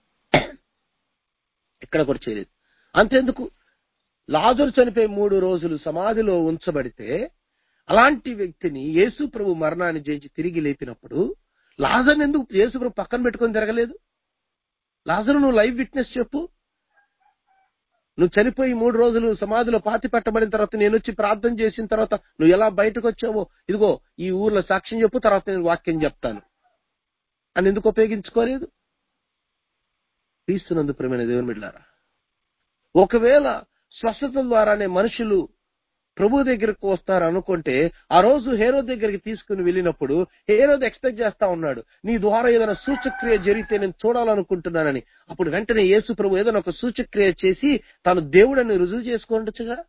ఎక్కడ కూడా చేయలేదు అంతెందుకు లాజరు చనిపోయి మూడు రోజులు సమాధిలో ఉంచబడితే అలాంటి వ్యక్తిని యేసు ప్రభు మరణాన్ని జయించి తిరిగి లేపినప్పుడు లాజర్ ఎందుకు యేసు ప్రభు పక్కన పెట్టుకొని తిరగలేదు లాజరు నువ్వు లైవ్ విట్నెస్ చెప్పు నువ్వు చనిపోయి మూడు రోజులు సమాధిలో పాతి పెట్టబడిన తర్వాత నేను వచ్చి ప్రార్థన చేసిన తర్వాత నువ్వు ఎలా బయటకు వచ్చావో ఇదిగో ఈ ఊర్లో సాక్ష్యం చెప్పు తర్వాత నేను వాక్యం చెప్తాను అని ఎందుకు ఉపయోగించుకోలేదు క్రీస్తునందు ప్రేమైన దేవుని బిడ్డారా ఒకవేళ స్వస్థత ద్వారానే మనుషులు ప్రభు దగ్గరకు వస్తారు అనుకుంటే ఆ రోజు హేరో దగ్గరికి తీసుకుని వెళ్ళినప్పుడు హేరోద్ ఎక్స్పెక్ట్ చేస్తా ఉన్నాడు నీ ద్వారా ఏదైనా సూచక్రియ జరిగితే నేను చూడాలనుకుంటున్నానని అప్పుడు వెంటనే యేసు ప్రభు ఏదైనా ఒక సూచక్రియ చేసి తాను దేవుడని రుజువు చేసుకోండొచ్చుగా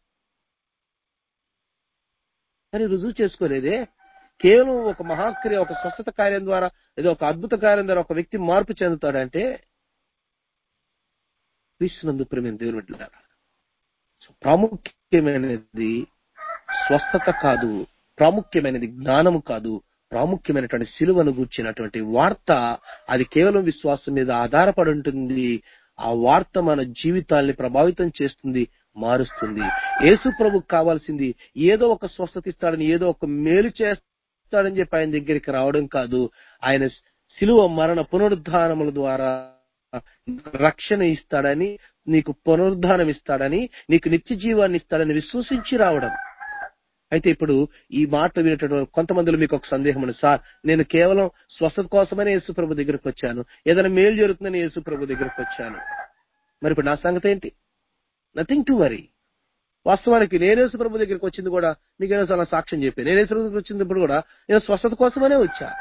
కానీ రుజువు చేసుకోలేదే కేవలం ఒక మహాక్రియ ఒక స్వస్థత కార్యం ద్వారా ఏదో ఒక అద్భుత కార్యం ద్వారా ఒక వ్యక్తి మార్పు చెందుతాడంటే క్రీస్తునందు ప్రేమ దేవుని బిడ్డలారా సో ప్రాముఖ్యమైనది స్వస్థత కాదు ప్రాముఖ్యమైనది జ్ఞానము కాదు ప్రాముఖ్యమైనటువంటి సిలువను గూర్చినటువంటి వార్త అది కేవలం విశ్వాసం మీద ఆధారపడి ఉంటుంది ఆ వార్త మన జీవితాల్ని ప్రభావితం చేస్తుంది మారుస్తుంది యేసు ప్రభుకు కావాల్సింది ఏదో ఒక స్వస్థత ఇస్తాడని ఏదో ఒక మేలు చేస్తాడని చెప్పి ఆయన దగ్గరికి రావడం కాదు ఆయన సిలువ మరణ పునరుద్ధానముల ద్వారా రక్షణ ఇస్తాడని నీకు పునరుద్ధానం ఇస్తాడని నీకు నిత్య జీవాన్ని ఇస్తాడని విశ్వసించి రావడం అయితే ఇప్పుడు ఈ మాట వినేటటువంటి కొంతమందిలో మీకు ఒక సందేహం ఉంది సార్ నేను కేవలం స్వస్థత కోసమనే యేసు ప్రభు దగ్గరకు వచ్చాను ఏదైనా మేలు జరుగుతుందని యేసు ప్రభు దగ్గరకు వచ్చాను మరి ఇప్పుడు నా సంగతి ఏంటి నథింగ్ టు వరీ వాస్తవానికి నేను యేసు ప్రభు దగ్గరికి వచ్చింది కూడా మీకు ఏదో చాలా సాక్ష్యం చెప్పాను నేను యేసు ప్రభు దగ్గరికి వచ్చినప్పుడు కూడా నేను స్వస్థత కోసమనే వచ్చా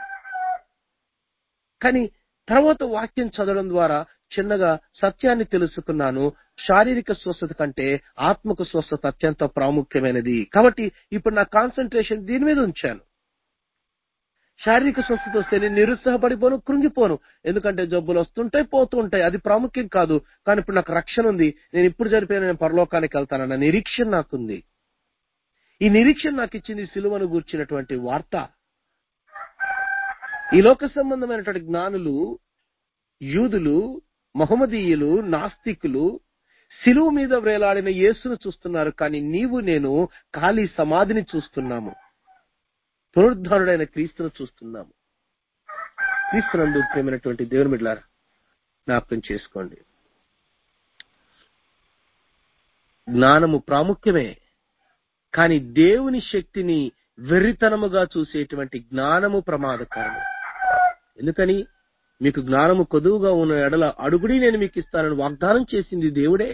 కానీ తర్వాత వాక్యం చదవడం ద్వారా చిన్నగా సత్యాన్ని తెలుసుకున్నాను శారీరక స్వస్థత కంటే ఆత్మకు స్వస్థత అత్యంత ప్రాముఖ్యమైనది కాబట్టి ఇప్పుడు నా కాన్సన్ట్రేషన్ దీని మీద ఉంచాను శారీరక స్వస్థత వస్తే నేను నిరుత్సాహపడిపోను కృంగిపోను ఎందుకంటే జబ్బులు వస్తుంటాయి పోతూ ఉంటాయి అది ప్రాముఖ్యం కాదు కానీ ఇప్పుడు నాకు రక్షణ ఉంది నేను ఇప్పుడు చనిపోయిన నేను పరలోకానికి వెళ్తానన్న నిరీక్షణ నాకుంది ఈ నిరీక్షణ నాకు ఇచ్చింది సిలువను గూర్చినటువంటి వార్త ఈ లోక సంబంధమైనటువంటి జ్ఞానులు యూదులు మహమ్మదీయులు నాస్తికులు సిలువు మీద వేలాడిన యేసును చూస్తున్నారు కానీ నీవు నేను ఖాళీ సమాధిని చూస్తున్నాము పునరుద్ధారుడైన క్రీస్తును చూస్తున్నాము క్రీస్తునందు ప్రేమైనటువంటి దేవుని బిడ్డారా జ్ఞాపకం చేసుకోండి జ్ఞానము ప్రాముఖ్యమే కానీ దేవుని శక్తిని వెర్రితనముగా చూసేటువంటి జ్ఞానము ప్రమాదకరము ఎందుకని మీకు జ్ఞానము కొదువుగా ఉన్న ఎడల అడుగుడి నేను మీకు ఇస్తానని వాగ్దానం చేసింది దేవుడే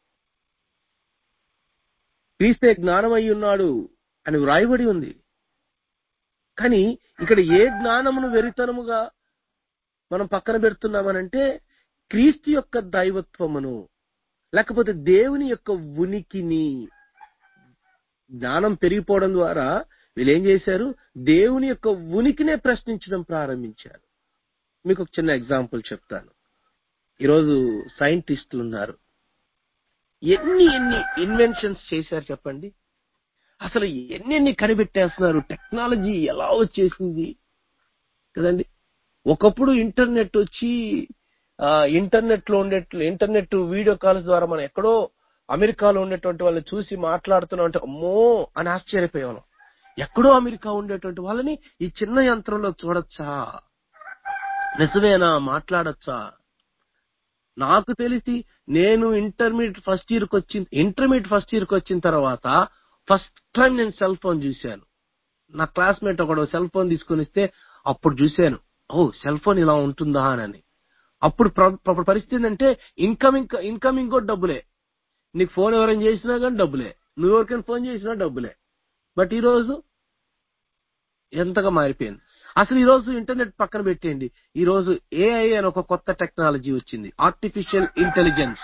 క్రీస్తే జ్ఞానమై ఉన్నాడు అని వ్రాయబడి ఉంది కానీ ఇక్కడ ఏ జ్ఞానమును వెరితనముగా మనం పక్కన పెడుతున్నామనంటే క్రీస్తు యొక్క దైవత్వమును లేకపోతే దేవుని యొక్క ఉనికిని జ్ఞానం పెరిగిపోవడం ద్వారా వీళ్ళు ఏం చేశారు దేవుని యొక్క ఉనికినే ప్రశ్నించడం ప్రారంభించారు మీకు ఒక చిన్న ఎగ్జాంపుల్ చెప్తాను ఈరోజు సైంటిస్టులు ఉన్నారు ఎన్ని ఎన్ని ఇన్వెన్షన్స్ చేశారు చెప్పండి అసలు ఎన్ని ఎన్ని కనిపెట్టేస్తున్నారు టెక్నాలజీ ఎలా వచ్చేసింది కదండి ఒకప్పుడు ఇంటర్నెట్ వచ్చి ఆ ఇంటర్నెట్ లో ఉండే ఇంటర్నెట్ వీడియో కాల్స్ ద్వారా మనం ఎక్కడో అమెరికాలో ఉండేటువంటి వాళ్ళని చూసి మాట్లాడుతున్నాం అంటే అమ్మో అని ఆశ్చర్యపోయాను ఎక్కడో అమెరికా ఉండేటువంటి వాళ్ళని ఈ చిన్న యంత్రంలో చూడొచ్చా నిజమేనా మాట్లాడొచ్చా నాకు తెలిసి నేను ఇంటర్మీడియట్ ఫస్ట్ ఇయర్కి వచ్చిన ఇంటర్మీడియట్ ఫస్ట్ ఇయర్కి వచ్చిన తర్వాత ఫస్ట్ టైం నేను సెల్ ఫోన్ చూశాను నా క్లాస్మేట్ ఒకడు సెల్ ఫోన్ తీసుకొని ఇస్తే అప్పుడు చూశాను ఓ సెల్ ఫోన్ ఇలా ఉంటుందా అని అప్పుడు ప్ర- ప్ర- పరిస్థితి ఏంటంటే ఇన్కమింగ్ ఇన్కమింగ్ కూడా డబ్బులే నీకు ఫోన్ ఎవరైనా చేసినా కానీ డబ్బులే నువ్వు ఎవరికైనా ఫోన్ చేసినా డబ్బులే బట్ ఈ రోజు ఎంతగా మారిపోయింది అసలు ఈ రోజు ఇంటర్నెట్ పక్కన పెట్టేయండి ఈ రోజు ఏఐ అని ఒక కొత్త టెక్నాలజీ వచ్చింది ఆర్టిఫిషియల్ ఇంటెలిజెన్స్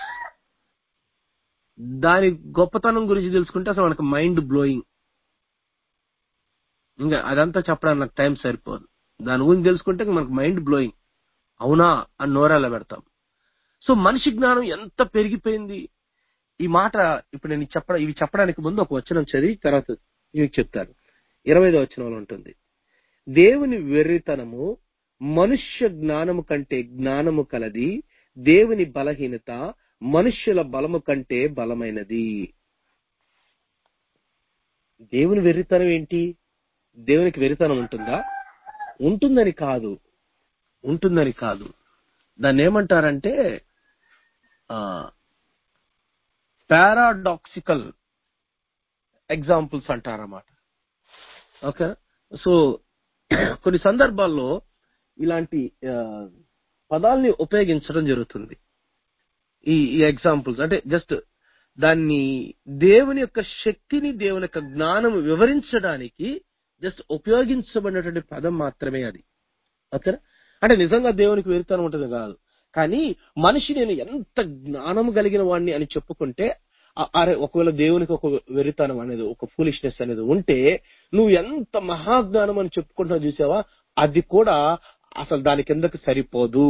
దాని గొప్పతనం గురించి తెలుసుకుంటే అసలు మనకు మైండ్ బ్లోయింగ్ ఇంకా అదంతా చెప్పడానికి నాకు టైం సరిపోదు దాని గురించి తెలుసుకుంటే మనకు మైండ్ బ్లోయింగ్ అవునా అని నోరాల పెడతాం సో మనిషి జ్ఞానం ఎంత పెరిగిపోయింది ఈ మాట ఇప్పుడు నేను చెప్పడం ఇవి చెప్పడానికి ముందు ఒక వచనం చదివి తర్వాత మీకు చెప్తాను ఇరవై ఐదో వచనంలో ఉంటుంది దేవుని వెర్రితనము మనుష్య జ్ఞానము కంటే జ్ఞానము కలది దేవుని బలహీనత మనుష్యుల బలము కంటే బలమైనది దేవుని వెర్రితనం ఏంటి దేవునికి వెర్రితనం ఉంటుందా ఉంటుందని కాదు ఉంటుందని కాదు దాన్ని ఏమంటారంటే పారాడాక్సికల్ ఎగ్జాంపుల్స్ అంటారన్నమాట ఓకే సో కొన్ని సందర్భాల్లో ఇలాంటి ఆ, పదాల్ని ఉపయోగించడం జరుగుతుంది ఈ ఈ ఎగ్జాంపుల్స్ అంటే జస్ట్ దాన్ని దేవుని యొక్క శక్తిని దేవుని యొక్క జ్ఞానం వివరించడానికి జస్ట్ ఉపయోగించబడినటువంటి పదం మాత్రమే అది ఓకేనా అంటే నిజంగా దేవునికి వెరుతనం ఉంటుంది కాదు కానీ మనిషి నేను ఎంత జ్ఞానం కలిగిన వాడిని అని చెప్పుకుంటే ఆ- అరే ఒకవేళ దేవునికి ఒక వెరితనం అనేది ఒక ఫూలిష్నెస్ అనేది ఉంటే నువ్వు ఎంత మహాజ్ఞానం అని చెప్పుకుంటున్నావు చూసావా అది కూడా అసలు దాని కిందకి సరిపోదు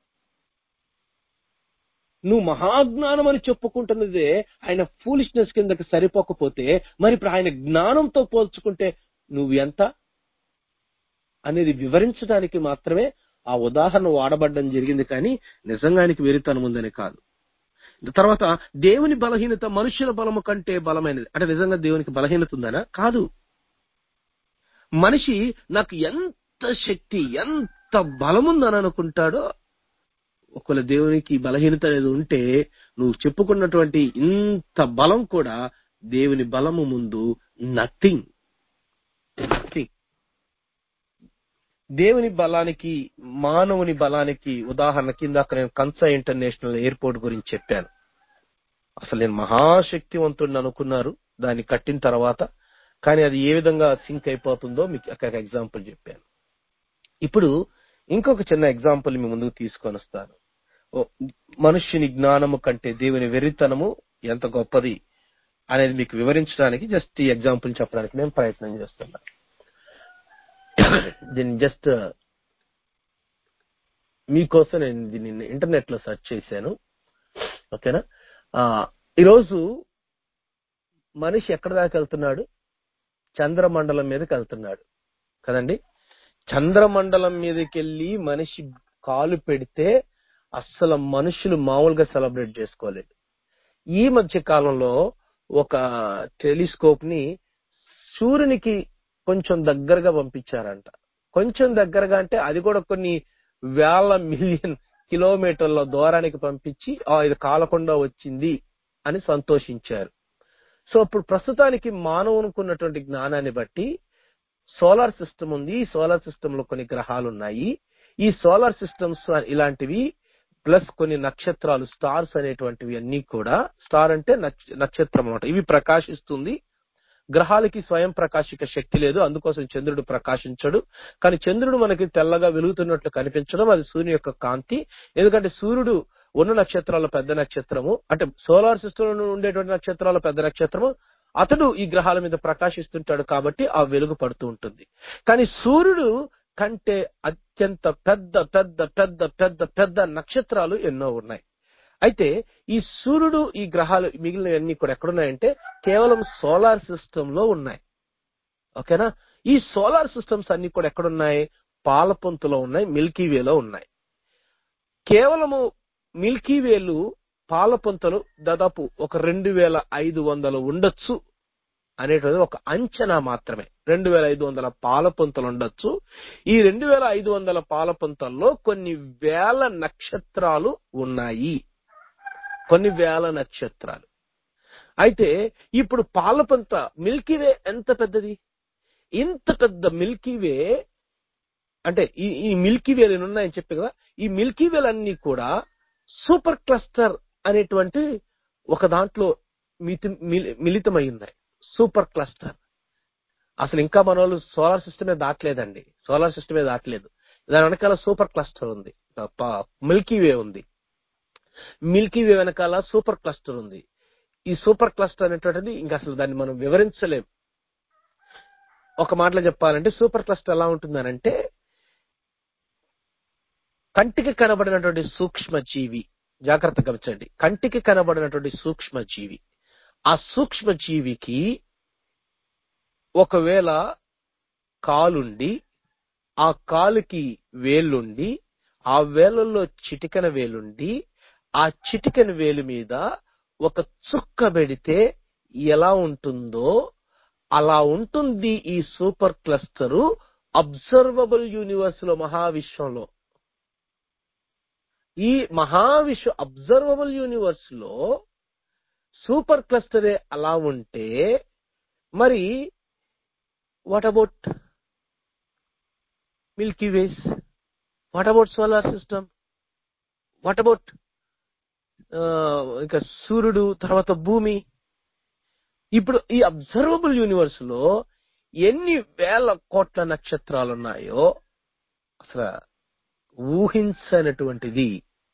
నువ్వు మహాజ్ఞానం అని చెప్పుకుంటున్నదే ఆయన ఫూలిష్నెస్ కిందకి సరిపోకపోతే మరి ఇప్పుడు ఆయన జ్ఞానంతో పోల్చుకుంటే నువ్వు ఎంత అనేది వివరించడానికి మాత్రమే ఆ ఉదాహరణ వాడబడ్డం జరిగింది కానీ నిజంగా ఆయనకి వెరితనం ఉందని కాదు తర్వాత దేవుని బలహీనత మనుషుల బలము కంటే బలమైనది అంటే నిజంగా దేవునికి బలహీనత ఉందనా కాదు మనిషి నాకు ఎంత శక్తి ఎంత బలముందని అనుకుంటాడో ఒకవేళ దేవునికి బలహీనత అనేది ఉంటే నువ్వు చెప్పుకున్నటువంటి ఇంత బలం కూడా దేవుని బలము ముందు నథింగ్ నథింగ్ దేవుని బలానికి మానవుని బలానికి ఉదాహరణ కింద నేను కంసా ఇంటర్నేషనల్ ఎయిర్పోర్ట్ గురించి చెప్పాను అసలు నేను మహాశక్తివంతుడిని అనుకున్నారు దాన్ని కట్టిన తర్వాత కానీ అది ఏ విధంగా సింక్ అయిపోతుందో మీకు ఒక ఎగ్జాంపుల్ చెప్పాను ఇప్పుడు ఇంకొక చిన్న ఎగ్జాంపుల్ మీ ముందుకు తీసుకొని వస్తాను ఓ, మనుష్యుని జ్ఞానము కంటే దేవుని వెర్రితనము ఎంత గొప్పది అనేది మీకు వివరించడానికి జస్ట్ ఈ ఎగ్జాంపుల్ చెప్పడానికి నేను ప్రయత్నం చేస్తున్నా దీన్ని జస్ట్ మీకోసం నేను దీన్ని ఇంటర్నెట్ లో సెర్చ్ చేశాను ఓకేనా ఆ, ఈరోజు మనిషి ఎక్కడ దాకా వెళ్తున్నాడు చంద్రమండలం మీదకి వెళ్తున్నాడు కదండి చంద్రమండలం మీదకి వెళ్ళి మనిషి కాలు పెడితే అస్సలు మనుషులు మామూలుగా సెలబ్రేట్ చేసుకోలేదు ఈ మధ్య కాలంలో ఒక టెలిస్కోప్ ని సూర్యునికి కొంచెం దగ్గరగా పంపించారంట కొంచెం దగ్గరగా అంటే అది కూడా కొన్ని వేల మిలియన్ కిలోమీటర్ల దూరానికి పంపించి ఆ ఇది కాలకుండా వచ్చింది అని సంతోషించారు సో ఇప్పుడు ప్రస్తుతానికి మానవునికి ఉన్నటువంటి జ్ఞానాన్ని బట్టి సోలార్ సిస్టమ్ ఉంది ఈ సోలార్ సిస్టమ్ లో కొన్ని గ్రహాలు ఉన్నాయి ఈ సోలార్ సిస్టమ్స్ ఇలాంటివి ప్లస్ కొన్ని నక్షత్రాలు స్టార్స్ అనేటువంటివి అన్ని కూడా స్టార్ అంటే నక్ష- నక్షత్రం అన్నమాట ఇవి ప్రకాశిస్తుంది గ్రహాలకి స్వయం ప్రకాశిక శక్తి లేదు అందుకోసం చంద్రుడు ప్రకాశించడు కానీ చంద్రుడు మనకి తెల్లగా వెలుగుతున్నట్లు కనిపించడం అది సూర్యుని యొక్క కాంతి ఎందుకంటే సూర్యుడు ఉన్న నక్షత్రాల పెద్ద నక్షత్రము అంటే సోలార్ సిస్టమ్ లో ఉండేటువంటి నక్షత్రాల పెద్ద నక్షత్రము అతడు ఈ గ్రహాల మీద ప్రకాశిస్తుంటాడు కాబట్టి ఆ వెలుగు పడుతూ ఉంటుంది కానీ సూర్యుడు కంటే అత్యంత పెద్ద పెద్ద పెద్ద పెద్ద పెద్ద నక్షత్రాలు ఎన్నో ఉన్నాయి అయితే ఈ సూర్యుడు ఈ గ్రహాలు మిగిలినవన్నీ కూడా ఎక్కడున్నాయంటే కేవలం సోలార్ సిస్టమ్ లో ఉన్నాయి ఓకేనా ఈ సోలార్ సిస్టమ్స్ అన్ని కూడా ఎక్కడున్నాయి పాలపొంతులో ఉన్నాయి మిల్కీ వేలో ఉన్నాయి కేవలము మిల్కీ వేలు పాలపొంతలు దాదాపు ఒక రెండు వేల ఐదు వందలు ఉండొచ్చు అనేటువంటిది ఒక అంచనా మాత్రమే రెండు వేల ఐదు వందల పాలపొంతలు ఉండొచ్చు ఈ రెండు వేల ఐదు వందల పాలపొంతల్లో కొన్ని వేల నక్షత్రాలు ఉన్నాయి కొన్ని వేల నక్షత్రాలు అయితే ఇప్పుడు పాలపంత మిల్కీవే ఎంత పెద్దది ఇంత పెద్ద మిల్కీవే అంటే ఈ ఈ మిల్కీ వేలు ఎన్ని ఉన్నాయని చెప్పి కదా ఈ మిల్కీ వేలు అన్ని కూడా సూపర్ క్లస్టర్ అనేటువంటి ఒక దాంట్లో మితి మిలి- మిళితమై ఉన్నాయి సూపర్ క్లస్టర్ అసలు ఇంకా మన వాళ్ళు సోలార్ సిస్టమే దాటలేదండి సోలార్ సిస్టమే దాటలేదు దాని వెనకాల సూపర్ క్లస్టర్ ఉంది మిల్కీ వే ఉంది మిల్కీ వే వెనకాల సూపర్ క్లస్టర్ ఉంది ఈ సూపర్ క్లస్టర్ అనేటువంటిది ఇంకా అసలు దాన్ని మనం వివరించలేం ఒక మాటలో చెప్పాలంటే సూపర్ క్లస్టర్ ఎలా ఉంటుందనంటే కంటికి కనబడినటువంటి సూక్ష్మ జీవి జాగ్రత్త గమనించండి కంటికి కనబడినటువంటి సూక్ష్మ జీవి ఆ సూక్ష్మ జీవికి ఒకవేళ కాలుండి ఆ కాలుకి వేలుండి ఆ వేళ్ళల్లో చిటికన వేలుండి ఆ చిటికన వేలు మీద ఒక చుక్క పెడితే ఎలా ఉంటుందో అలా ఉంటుంది ఈ సూపర్ క్లస్టరు అబ్జర్వబుల్ యూనివర్స్ లో మహావిశ్వంలో ఈ మహావిశ్వ అబ్జర్వబుల్ యూనివర్స్ లో సూపర్ క్లస్టరే అలా ఉంటే మరి what about milky ways what about solar system what about ఇంకా సూర్యుడు తర్వాత భూమి ఇప్పుడు ఈ అబ్జర్వబుల్ యూనివర్స్ లో ఎన్ని వేల కోట్ల నక్షత్రాలు ఉన్నాయో అసలు ఊహించనటువంటిది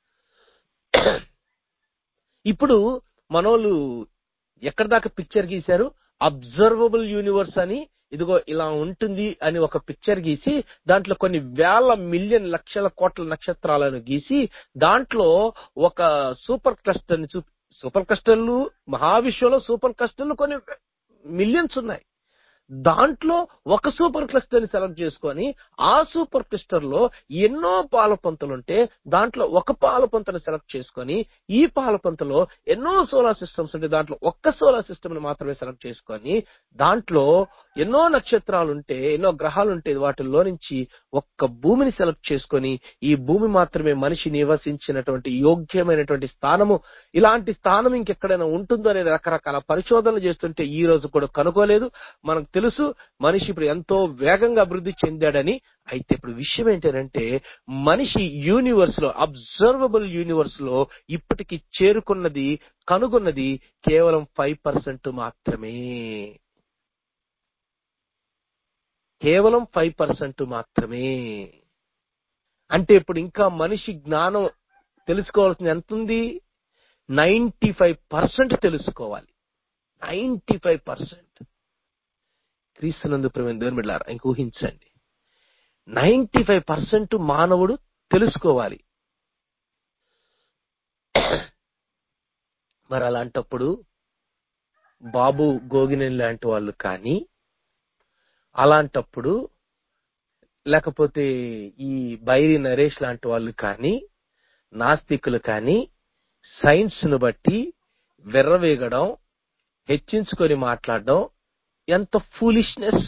ఇప్పుడు మనోళ్ళు ఎక్కడి దాకా పిక్చర్ గీశారు అబ్జర్వబుల్ యూనివర్స్ అని ఇదిగో ఇలా ఉంటుంది అని ఒక పిక్చర్ గీసి దాంట్లో కొన్ని వేల మిలియన్ లక్షల కోట్ల నక్షత్రాలను గీసి దాంట్లో ఒక సూపర్ క్లస్టర్ ని చూపి సూపర్ క్లస్టర్లు మహావిశ్వంలో సూపర్ క్లస్టర్లు కొన్ని మిలియన్స్ ఉన్నాయి దాంట్లో ఒక సూపర్ క్లస్టర్ ని సెలెక్ట్ చేసుకొని ఆ సూపర్ క్లస్టర్ లో ఎన్నో పాలపంతలుంటే దాంట్లో ఒక పాలపంతను సెలెక్ట్ చేసుకొని ఈ పాలపంతలో ఎన్నో సోలార్ సిస్టమ్స్ ఉంటే దాంట్లో ఒక్క సోలార్ సిస్టమ్ ని మాత్రమే సెలెక్ట్ చేసుకొని దాంట్లో ఎన్నో నక్షత్రాలు ఉంటే ఎన్నో గ్రహాలు ఉంటే వాటిల్లో నుంచి ఒక్క భూమిని సెలెక్ట్ చేసుకొని ఈ భూమి మాత్రమే మనిషి నివసించినటువంటి యోగ్యమైనటువంటి స్థానము ఇలాంటి స్థానం ఇంకెక్కడైనా ఉంటుందో అనేది రకరకాల పరిశోధనలు చేస్తుంటే ఈ రోజు కూడా కనుగోలేదు మనకు తెలుసు మనిషి ఇప్పుడు ఎంతో వేగంగా అభివృద్ధి చెందాడని అయితే ఇప్పుడు విషయం ఏంటంటే మనిషి యూనివర్స్ లో అబ్జర్వబుల్ యూనివర్స్ లో ఇప్పటికి చేరుకున్నది కనుగొన్నది కేవలం ఫైవ్ పర్సెంట్ మాత్రమే కేవలం ఫైవ్ పర్సెంట్ మాత్రమే అంటే ఇప్పుడు ఇంకా మనిషి జ్ఞానం తెలుసుకోవాల్సింది ఎంత ఉంది నైంటీ ఫైవ్ పర్సెంట్ తెలుసుకోవాలి నైంటీ ఫైవ్ పర్సెంట్ క్రీస్తునందు ప్రేమ దేవుని బిడ్డారా ఇంక ఊహించండి నైంటీ ఫైవ్ పర్సెంట్ మానవుడు తెలుసుకోవాలి మరి అలాంటప్పుడు బాబు గోగినేని లాంటి వాళ్ళు కానీ అలాంటప్పుడు లేకపోతే ఈ బైరి నరేష్ లాంటి వాళ్ళు కానీ నాస్తికులు కానీ సైన్స్ ను బట్టి వెర్రవేగడం హెచ్చించుకొని మాట్లాడడం ఎంత ఫూలిష్నెస్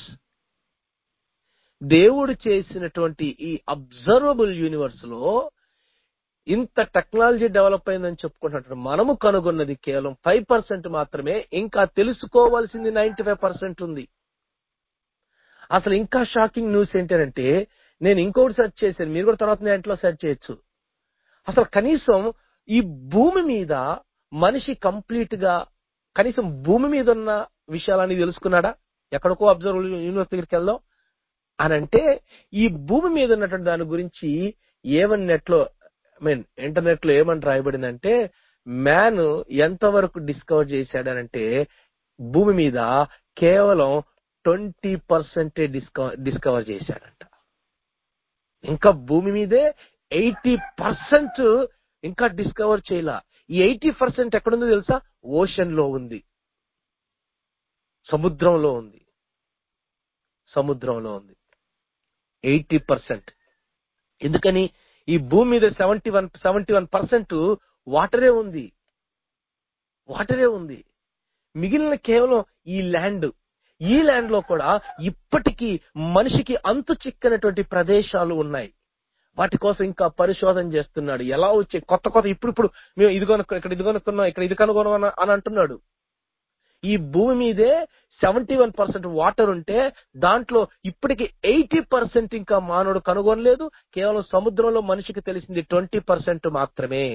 దేవుడు చేసినటువంటి ఈ అబ్జర్వబుల్ యూనివర్స్ లో ఇంత టెక్నాలజీ డెవలప్ అయిందని చెప్పుకుంటున్నట్టు మనము కనుగొన్నది కేవలం ఫైవ్ పర్సెంట్ మాత్రమే ఇంకా తెలుసుకోవాల్సింది నైన్టీ ఫైవ్ పర్సెంట్ ఉంది అసలు ఇంకా షాకింగ్ న్యూస్ ఏంటంటే నేను ఇంకొకటి సెర్చ్ చేశాను మీరు కూడా తర్వాత నెట్లో సెర్చ్ చేయొచ్చు అసలు కనీసం ఈ భూమి మీద మనిషి కంప్లీట్ గా కనీసం భూమి మీద ఉన్న విషయాలని తెలుసుకున్నాడా ఎక్కడికో అబ్జర్వ్ యూనివర్స్ దగ్గరికి వెళ్దాం అని అంటే ఈ భూమి మీద ఉన్నటువంటి దాని గురించి ఏమని నెట్ లో ఐ మీన్ ఇంటర్నెట్ లో ఏమని రాయబడిందంటే మ్యాన్ ఎంతవరకు డిస్కవర్ చేశాడనంటే భూమి మీద కేవలం ట్వంటీ పర్సెంటే డిస్కవర్ డిస్కవర్ చేశాడంట ఇంకా భూమి మీదే ఎయిటీ పర్సెంట్ ఇంకా డిస్కవర్ చేయాల ఈ ఎయిటీ పర్సెంట్ ఎక్కడుందో తెలుసా ఓషన్ లో ఉంది సముద్రంలో ఉంది సముద్రంలో ఉంది ఎయిటీ పర్సెంట్ ఎందుకని ఈ భూమి మీద seventy one seventy one percent వాటరే ఉంది వాటరే ఉంది మిగిలిన కేవలం ఈ ల్యాండ్ ఈ ల్యాండ్ లో కూడా ఇప్పటికీ మనిషికి అంతు చిక్కనటువంటి ప్రదేశాలు ఉన్నాయి వాటి కోసం ఇంకా పరిశోధన చేస్తున్నాడు ఎలా వచ్చే కొత్త కొత్త ఇప్పుడు ఇప్పుడు మేము ఇది కొనుక్కున్నాం ఇక్కడ ఇది కొనుక్కున్నాం ఇక్కడ ఇది కనుగొన్నాం అని అంటున్నాడు ఈ భూమి మీదే సెవెంటీ వన్ పర్సెంట్ వాటర్ ఉంటే దాంట్లో ఇప్పటికి ఎయిటీ పర్సెంట్ ఇంకా మానవుడు కనుగొనలేదు కేవలం సముద్రంలో మనిషికి తెలిసింది ట్వంటీ పర్సెంట్ మాత్రమే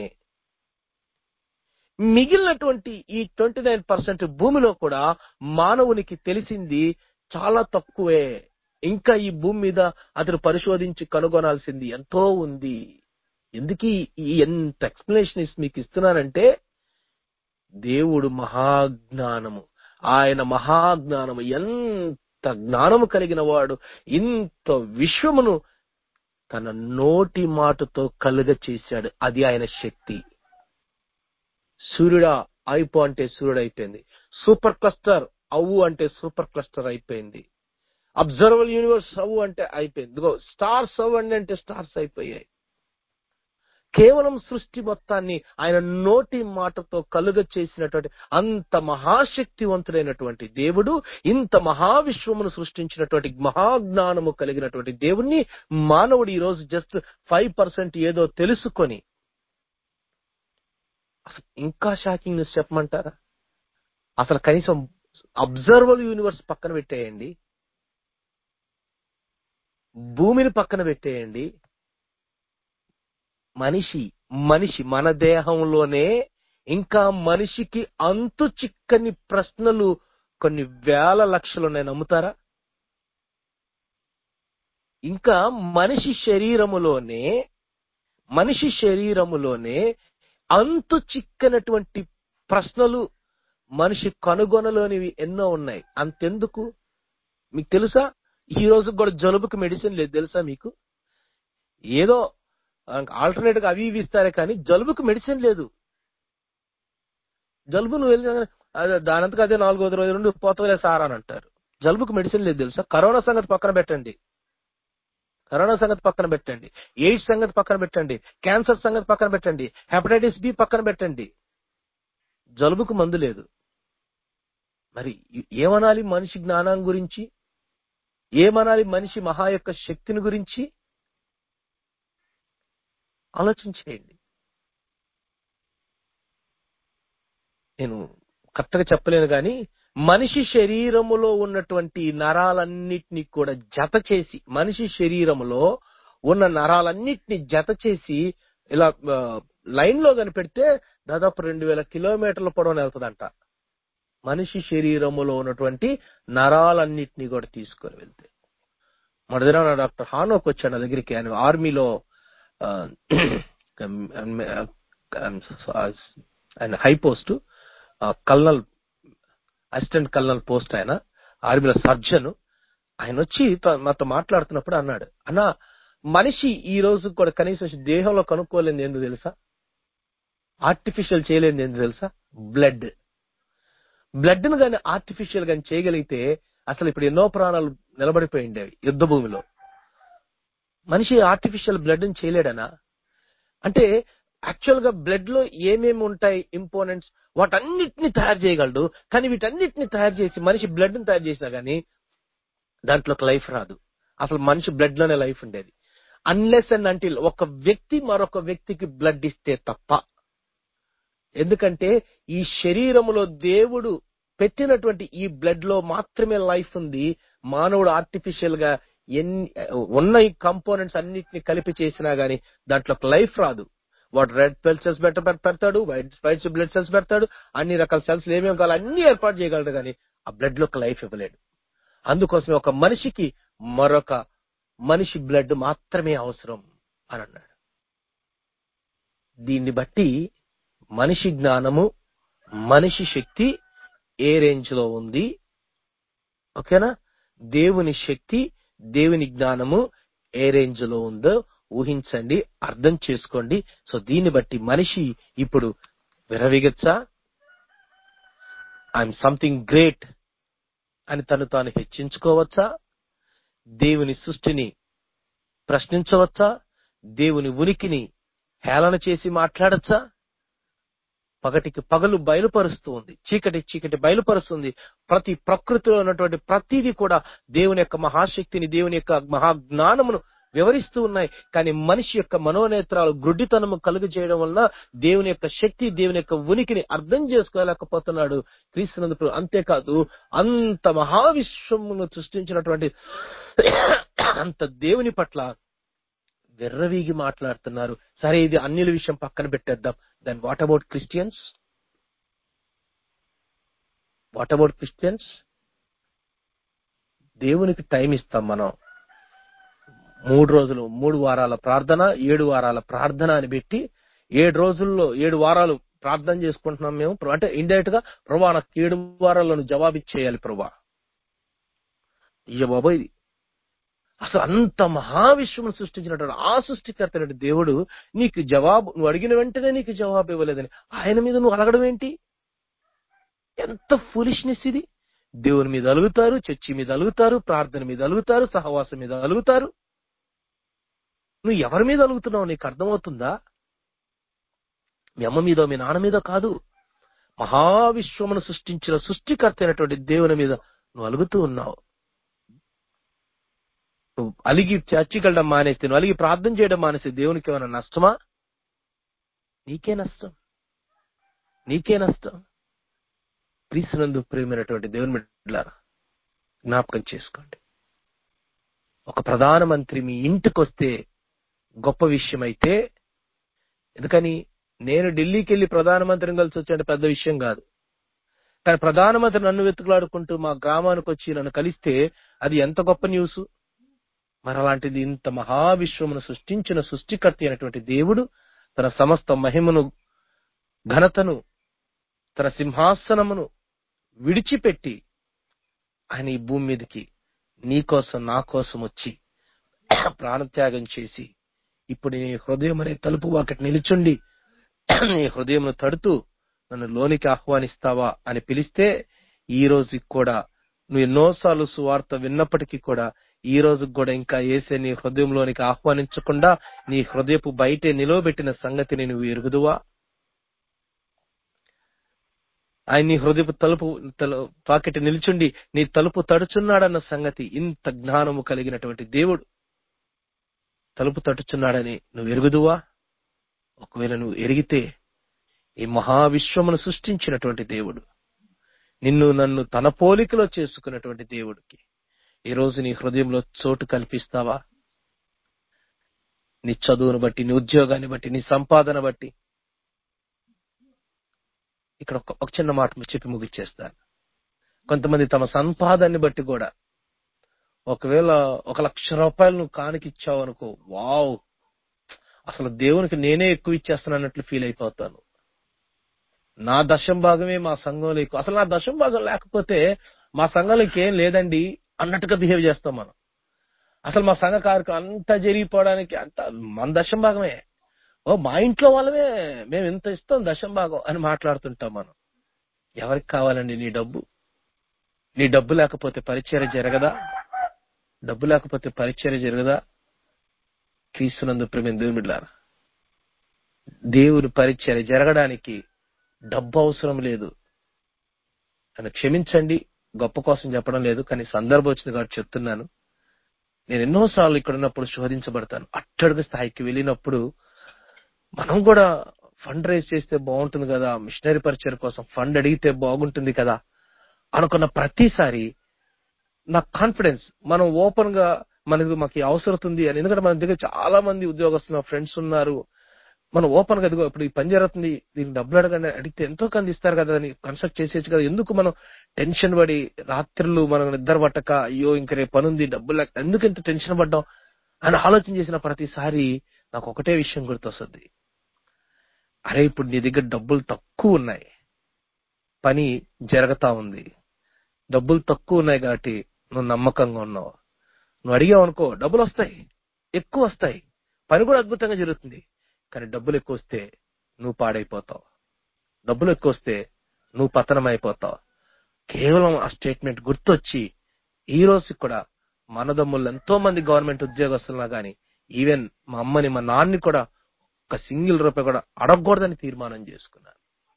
మిగిలినటువంటి ఈ ట్వంటీ నైన్ పర్సెంట్ భూమిలో కూడా మానవునికి తెలిసింది చాలా తక్కువే ఇంకా ఈ భూమి మీద అతను పరిశోధించి కనుగొనాల్సింది ఎంతో ఉంది ఎందుకు ఈ ఎంత ఎక్స్ప్లెనేషన్ మీకు ఇస్తున్నానంటే దేవుడు మహాజ్ఞానము ఆయన మహాజ్ఞానము ఎంత జ్ఞానము కలిగిన వాడు ఇంత విశ్వమును తన నోటి మాటతో కలుగ చేశాడు అది ఆయన శక్తి సూర్యుడా అయిపో అంటే సూర్యుడు అయిపోయింది సూపర్ క్లస్టర్ అవ్వు అంటే సూపర్ క్లస్టర్ అయిపోయింది అబ్జర్వల్ యూనివర్స్ అవ్వు అంటే అయిపోయింది ఇదిగో స్టార్స్ అవ్వండి అంటే స్టార్స్ అయిపోయాయి కేవలం సృష్టి మొత్తాన్ని ఆయన నోటి మాటతో కలుగ చేసినటువంటి అంత మహాశక్తివంతుడైనటువంటి దేవుడు ఇంత మహావిశ్వమును సృష్టించినటువంటి మహాజ్ఞానము కలిగినటువంటి దేవుణ్ణి మానవుడు ఈ రోజు జస్ట్ ఫైవ్ పర్సెంట్ ఏదో తెలుసుకొని అసలు ఇంకా షాకింగ్ న్యూస్ చెప్పమంటారా అసలు కనీసం అబ్జర్వల్ యూనివర్స్ పక్కన పెట్టేయండి భూమిని పక్కన పెట్టేయండి మనిషి మనిషి మన దేహంలోనే ఇంకా మనిషికి అంతు చిక్కని ప్రశ్నలు కొన్ని వేల లక్షలు ఉన్నాయి నమ్ముతారా ఇంకా మనిషి శరీరములోనే మనిషి శరీరములోనే అంతు చిక్కనటువంటి ప్రశ్నలు మనిషి కనుగొనలోనివి ఎన్నో ఉన్నాయి అంతెందుకు మీకు తెలుసా ఈ రోజు కూడా జలుబుకి మెడిసిన్ లేదు తెలుసా మీకు ఏదో ఆల్టర్నేట్ గా అవి ఇవి ఇస్తారే కానీ జలుబుకు మెడిసిన్ లేదు జలుబు నువ్వు వెళ్ళి అదే దానంతకు అదే నాలుగో రోజు నుండి పోతలే సారా అని అంటారు జలుబుకు మెడిసిన్ లేదు తెలుసా కరోనా సంగతి పక్కన పెట్టండి కరోనా సంగతి పక్కన పెట్టండి ఎయిడ్స్ సంగతి పక్కన పెట్టండి క్యాన్సర్ సంగతి పక్కన పెట్టండి హెపటైటిస్ బి పక్కన పెట్టండి జలుబుకు మందు లేదు మరి ఏమనాలి మనిషి జ్ఞానం గురించి ఏమనాలి మనిషి మహా యొక్క శక్తిని గురించి ఆలోచించేయండి నేను కరెక్ట్గా చెప్పలేను కానీ మనిషి శరీరములో ఉన్నటువంటి నరాలన్నిటినీ కూడా జత చేసి మనిషి శరీరములో ఉన్న నరాలన్నిటిని జత చేసి ఇలా లైన్ లో కనిపెడితే దాదాపు రెండు వేల కిలోమీటర్ల పొడవున వెళ్తుందంట మనిషి శరీరములో ఉన్నటువంటి నరాలన్నిటినీ కూడా తీసుకొని వెళ్తే మన దగ్గర డాక్టర్ హానోక్ వచ్చాడు నా దగ్గరికి ఆయన ఆర్మీలో ఆయన high post colonel assistant colonel post ఆయన ఆర్మీలో సర్జన్ ఆయన వచ్చి మాతో మాట్లాడుతున్నప్పుడు అన్నాడు అన్న మనిషి ఈ రోజు కూడా కనీసం దేహంలో కనుక్కోలేంది ఏందో తెలుసా ఆర్టిఫిషియల్ చేయలేంది ఏందో తెలుసా బ్లడ్ బ్లడ్ ను కానీ ఆర్టిఫిషియల్ గాని చేయగలిగితే అసలు ఇప్పుడు ఎన్నో ప్రాణాలు నిలబడిపోయి ఉండేవి యుద్ధ భూమిలో మనిషి ఆర్టిఫిషియల్ బ్లడ్ ని చేయలేడనా అంటే యాక్చువల్ గా బ్లడ్ లో ఏమేమి ఉంటాయి ఇంపోనెంట్స్ వాటన్నిటిని తయారు చేయగలడు కానీ వీటన్నిటిని తయారు చేసి మనిషి బ్లడ్ ని తయారు చేసినా గానీ దాంట్లో లైఫ్ రాదు అసలు మనిషి బ్లడ్ లోనే లైఫ్ ఉండేది అన్లెస్ అండ్ అంటిల్ ఒక వ్యక్తి మరొక వ్యక్తికి బ్లడ్ ఇస్తే తప్ప ఎందుకంటే ఈ శరీరములో దేవుడు పెట్టినటువంటి ఈ బ్లడ్ లో మాత్రమే లైఫ్ ఉంది మానవుడు ఆర్టిఫిషియల్ గా ఎన్ని ఉన్న ఈ కంపోనెంట్స్ అన్నిటిని కలిపి చేసినా గానీ దాంట్లో లైఫ్ రాదు వాడు రెడ్ బ్లడ్ సెల్స్ బెట్ట పెడతాడు వైట్ వైట్ బ్లడ్ సెల్స్ పెడతాడు అన్ని రకాల సెల్స్ ఏమేమి కావాలి అన్ని ఏర్పాటు చేయగలడు కానీ ఆ బ్లడ్ లో లైఫ్ ఇవ్వలేడు అందుకోసమే ఒక మనిషికి మరొక మనిషి బ్లడ్ మాత్రమే అవసరం అని అన్నాడు దీన్ని బట్టి మనిషి జ్ఞానము మనిషి శక్తి ఏ రేంజ్ లో ఉంది ఓకేనా దేవుని శక్తి దేవుని జ్ఞానము ఏ రేంజ్ లో ఉందో ఊహించండి అర్థం చేసుకోండి సో దీన్ని బట్టి మనిషి ఇప్పుడు విరవిగచ్చా ఐఎమ్ సంథింగ్ గ్రేట్ అని తను తాను హెచ్చించుకోవచ్చా దేవుని సృష్టిని ప్రశ్నించవచ్చా దేవుని ఉనికిని హేళన చేసి మాట్లాడచ్చా పగటికి పగలు బయలుపరుస్తూ ఉంది చీకటి చీకటి బయలుపరుస్తుంది ప్రతి ప్రకృతిలో ఉన్నటువంటి ప్రతిదీ కూడా దేవుని యొక్క మహాశక్తిని దేవుని యొక్క మహాజ్ఞానమును వివరిస్తూ ఉన్నాయి కానీ మనిషి యొక్క మనోనేత్రాలు గ్రుడ్డితనము కలుగు చేయడం వలన దేవుని యొక్క శక్తి దేవుని యొక్క ఉనికిని అర్థం చేసుకోలేకపోతున్నాడు క్రీస్తునందుకు అంతేకాదు అంత మహావిశ్వమును సృష్టించినటువంటి అంత దేవుని పట్ల వెర్రవీగి మాట్లాడుతున్నారు సరే ఇది అన్యుల విషయం పక్కన పెట్టేద్దాం then what about Christians what about Christians దేవునికి టైం ఇస్తాం మనం మూడు రోజులు మూడు వారాల ప్రార్థన ఏడు వారాల ప్రార్థన అని పెట్టి ఏడు రోజుల్లో ఏడు వారాలు ప్రార్థన చేసుకుంటున్నాం మేము అంటే ఇండైరెక్ట్ గా ప్రభా నాకు ఏడు వారాల్లో జవాబిచ్చేయాలి ప్రభా ఇయ్య బాబోయ్ అసలు అంత మహావిశ్వమును సృష్టించినటువంటి ఆ సృష్టికర్త అయినటువంటి దేవుడు నీకు జవాబు నువ్వు అడిగిన వెంటనే నీకు జవాబు ఇవ్వలేదని ఆయన మీద నువ్వు అడగడం ఏంటి ఎంత ఫులిష్నెస్ ఇది దేవుని మీద అలుగుతారు చర్చి మీద అలుగుతారు ప్రార్థన మీద అలుగుతారు సహవాసం మీద అలుగుతారు నువ్వు ఎవరి మీద అలుగుతున్నావు నీకు అర్థమవుతుందా మీ అమ్మ మీద మీ నాన్న మీద కాదు మహావిశ్వమును సృష్టించిన సృష్టికర్త అయినటువంటి దేవుని మీద నువ్వు అలుగుతూ ఉన్నావు నువ్వు అలిగి చర్చికి వెళ్ళడం మానేస్తే నువ్వు అలిగి ప్రార్థన చేయడం మానేస్తే దేవునికి ఏమైనా నష్టమా నీకే నష్టం నీకే నష్టం క్రీస్తునందు ప్రేమైనటువంటి దేవుని బిడ్డలారా జ్ఞాపకం చేసుకోండి ఒక ప్రధానమంత్రి మీ ఇంటికి వస్తే గొప్ప విషయం అయితే ఎందుకని నేను ఢిల్లీకి వెళ్ళి ప్రధానమంత్రిని కలిసి వచ్చే పెద్ద విషయం కాదు కానీ ప్రధానమంత్రి నన్ను వెతుకులాడుకుంటూ మా గ్రామానికి వచ్చి నన్ను కలిస్తే అది ఎంత గొప్ప న్యూస్ మరి అలాంటిది ఇంత మహావిశ్వమును సృష్టించిన సృష్టికర్త అయినటువంటి దేవుడు తన సమస్త మహిమను ఘనతను తన సింహాసనమును విడిచిపెట్టి ఆయన ఈ భూమి మీదకి నీ కోసం నా కోసం వచ్చి ప్రాణత్యాగం చేసి ఇప్పుడు నీ హృదయం అనే తలుపు వాకటి నిలుచుండి నీ హృదయమును తడుతూ నన్ను లోనికి ఆహ్వానిస్తావా అని పిలిస్తే ఈ రోజుకి కూడా నువ్వు ఎన్నోసార్లు సువార్త విన్నప్పటికీ కూడా ఈ రోజు కూడా ఇంకా ఏసే నీ హృదయంలోనికి ఆహ్వానించకుండా నీ హృదయపు బయటే నిలవబెట్టిన సంగతిని నువ్వు ఎరుగుదువా ఆయన నీ హృదయపు తలుపు తల- పాకెట్ నిల్చుండి నీ తలుపు తడుచున్నాడన్న సంగతి ఇంత జ్ఞానము కలిగినటువంటి దేవుడు తలుపు తడుచున్నాడని నువ్వు ఎరుగుదువా ఒకవేళ నువ్వు ఎరిగితే ఈ మహావిశ్వమును సృష్టించినటువంటి దేవుడు నిన్ను నన్ను తన పోలికలో చేసుకున్నటువంటి దేవుడికి ఈ రోజు నీ హృదయంలో చోటు కల్పిస్తావా నీ చదువును బట్టి నీ ఉద్యోగాన్ని బట్టి నీ సంపాదన బట్టి ఇక్కడ ఒక ఒక చిన్న మాట చెప్పి ముగిచ్చేస్తాను కొంతమంది తమ సంపాదనని బట్టి కూడా ఒకవేళ ఒక లక్ష రూపాయలు నువ్వు కానికిచ్చావు అనుకో వావ్ అసలు దేవునికి నేనే ఎక్కువ ఇచ్చేస్తానన్నట్లు ఫీల్ అయిపోతాను నా దశం భాగమే మా సంఘంలో ఎక్కువ అసలు నా దశం భాగం లేకపోతే మా సంఘంలో ఇంకేం లేదండి అన్నట్టుగా బిహేవ్ చేస్తాం మనం అసలు మా సంఘ కార్యక్రమం అంతా జరిగిపోవడానికి అంత మన దశం భాగమే ఓ మా ఇంట్లో వాళ్ళమే మేము ఇంత ఇస్తాం దశం భాగం అని మాట్లాడుతుంటాం మనం ఎవరికి కావాలండి నీ డబ్బు నీ డబ్బు లేకపోతే పరిచర్య జరగదా డబ్బు లేకపోతే పరిచర్య జరగదా క్రీస్తునందు ప్రేమ దేవుని బిడ్డలారా దేవుని పరిచర్య జరగడానికి డబ్బు అవసరం లేదు నన్ను క్షమించండి గొప్ప కోసం చెప్పడం లేదు కానీ సందర్భం వచ్చింది కాబట్టి చెప్తున్నాను నేను ఎన్నోసార్లు ఇక్కడ ఉన్నప్పుడు శోధించబడతాను అట్టడుగు స్థాయికి వెళ్ళినప్పుడు మనం కూడా ఫండ్ రైజ్ చేస్తే బాగుంటుంది కదా మిషనరీ పరిచయం కోసం ఫండ్ అడిగితే బాగుంటుంది కదా అనుకున్న ప్రతిసారి నా కాన్ఫిడెన్స్ మనం ఓపెన్ గా మనకు మాకు ఈ అవసరం ఉంది అని ఎందుకంటే మన దగ్గర చాలా మంది ఉద్యోగస్తున్న ఫ్రెండ్స్ ఉన్నారు మనం ఓపెన్ గా ఇదిగో ఇప్పుడు ఈ పని జరుగుతుంది దీనికి డబ్బులు అడగండి అడిగితే ఎంతో కంది ఇస్తారు కదా అని కన్స్ట్రక్ట్ చేసేయచ్చు కదా ఎందుకు మనం టెన్షన్ పడి రాత్రులు మనం నిద్ర పట్టక అయ్యో ఇంక రేపు పని ఉంది డబ్బులు లేక ఎందుకు ఇంత టెన్షన్ పడ్డాం అని ఆలోచన చేసిన ప్రతిసారి నాకు ఒకటే విషయం గుర్తొస్తుంది అరే ఇప్పుడు నీ దగ్గర డబ్బులు తక్కువ ఉన్నాయి పని జరగతా ఉంది డబ్బులు తక్కువ ఉన్నాయి కాబట్టి నువ్వు నమ్మకంగా ఉన్నావు నువ్వు అడిగావు అనుకో డబ్బులు వస్తాయి ఎక్కువ వస్తాయి పని కూడా అద్భుతంగా జరుగుతుంది కానీ డబ్బులు ఎక్కువ వస్తే నువ్వు పాడైపోతావు డబ్బులు ఎక్కువ వస్తే నువ్వు పతనం అయిపోతావు కేవలం ఆ స్టేట్మెంట్ గుర్తొచ్చి ఈ రోజు కూడా మనదమ్ములు ఎంతో మంది గవర్నమెంట్ ఉద్యోగస్తున్నా గాని ఈవెన్ మా అమ్మని మా నాన్ని కూడా ఒక సింగిల్ రూపాయి కూడా అడగకూడదని తీర్మానం చేసుకున్నాను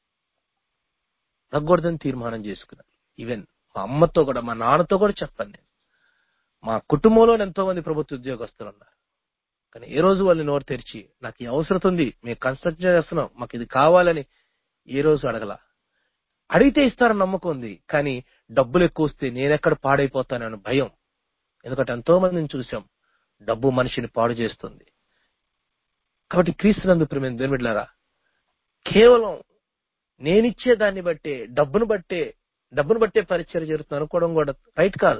అడగకూడదని తీర్మానం చేసుకున్నాను ఈవెన్ మా అమ్మతో కూడా మా నాన్నతో కూడా చెప్పాను నేను మా కుటుంబంలో ఎంతో మంది ప్రభుత్వ ఉద్యోగస్తులు ఉన్నారు కానీ ఏ రోజు వాళ్ళని నోరు తెరిచి నాకు ఈ అవసరం ఉంది మేము కన్స్ట్రక్ట్ చేస్తున్నాం మాకు ఇది కావాలని ఏ రోజు అడగల అడిగితే ఇస్తారని నమ్మకం ఉంది కానీ డబ్బులు ఎక్కువ వస్తే నేనెక్కడ పాడైపోతానని భయం ఎందుకంటే ఎంతో మందిని చూసాం డబ్బు మనిషిని పాడు చేస్తుంది కాబట్టి క్రీస్తునందు ప్రేమ దేవుడిలారా కేవలం నేనిచ్చే దాన్ని బట్టే డబ్బును బట్టే డబ్బును బట్టే పరిచయం జరుగుతుంది అనుకోవడం కూడా రైట్ కాదు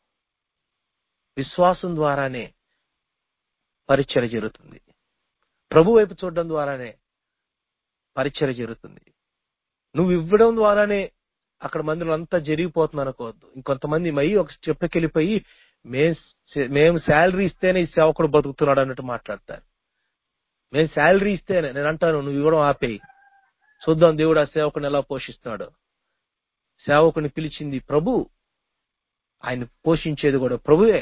విశ్వాసం ద్వారానే పరిచయం జరుగుతుంది ప్రభు వైపు చూడడం ద్వారానే పరిచయం జరుగుతుంది నువ్వు ఇవ్వడం ద్వారానే అక్కడ మందిలో అంతా జరిగిపోతుంది అనుకోవద్దు ఇంకొంతమంది మై ఒక స్టెప్కి వెళ్ళిపోయి మేం మేము శాలరీ ఇస్తేనే ఈ సేవకుడు బతుకుతున్నాడు అన్నట్టు మాట్లాడతారు మేము శాలరీ ఇస్తేనే నేను అంటాను నువ్వు ఇవ్వడం ఆపేయి చూద్దాం దేవుడు ఆ సేవకుని ఎలా పోషిస్తున్నాడు సేవకుని పిలిచింది ప్రభు ఆయన పోషించేది కూడా ప్రభువే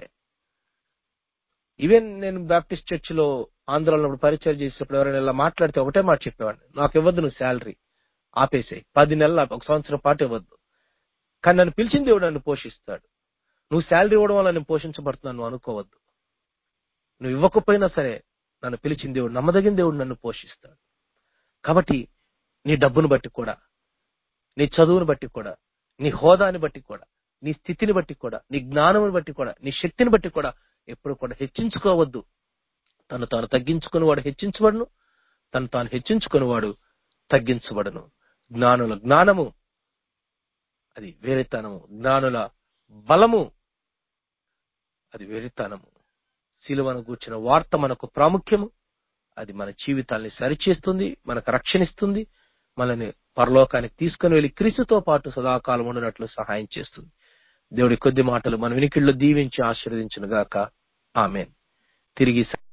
ఈవెన్ నేను బాప్టిస్ట్ చర్చ్ లో ఆంధ్రాలో ఉన్నప్పుడు పరిచయం చేసేటప్పుడు ఎవరైనా ఇలా మాట్లాడితే ఒకటే మాట చెప్పేవాడిని నాకు ఇవ్వద్దు నువ్వు శాలరీ ఆపేసాయి పది నెలలు ఆపు, ఒక సంవత్సరం పాటు ఇవ్వద్దు కానీ నన్ను పిలిచిన దేవుడు నన్ను పోషిస్తాడు నువ్వు శాలరీ ఇవ్వడం వల్ల నేను పోషించబడుతున్నాను నువ్వు అనుకోవద్దు నువ్వు ఇవ్వకపోయినా సరే నన్ను పిలిచిన దేవుడు నమ్మదగిన దేవుడు నన్ను పోషిస్తాడు కాబట్టి నీ డబ్బును బట్టి కూడా నీ చదువును బట్టి కూడా నీ హోదాని బట్టి కూడా నీ స్థితిని బట్టి కూడా నీ జ్ఞానముని బట్టి కూడా నీ శక్తిని బట్టి కూడా ఎప్పుడు కూడా హెచ్చించుకోవద్దు తను తాను తగ్గించుకుని వాడు హెచ్చించబడును తను తాను హెచ్చించుకుని వాడు తగ్గించబడను జ్ఞానుల జ్ఞానము అది వేరేతనము జ్ఞానుల బలము అది వేరేతనము శిలువను కూర్చిన వార్త మనకు ప్రాముఖ్యము అది మన జీవితాల్ని సరిచేస్తుంది మనకు రక్షణిస్తుంది మనల్ని పరలోకానికి తీసుకుని వెళ్లి క్రీస్తుతో పాటు సదాకాలం ఉండినట్లు సహాయం చేస్తుంది దేవుడి కొద్ది మాటలు మన వినికిళ్ళు దీవించి ఆశీర్వదించును గాక ఆమెన్ తిరిగి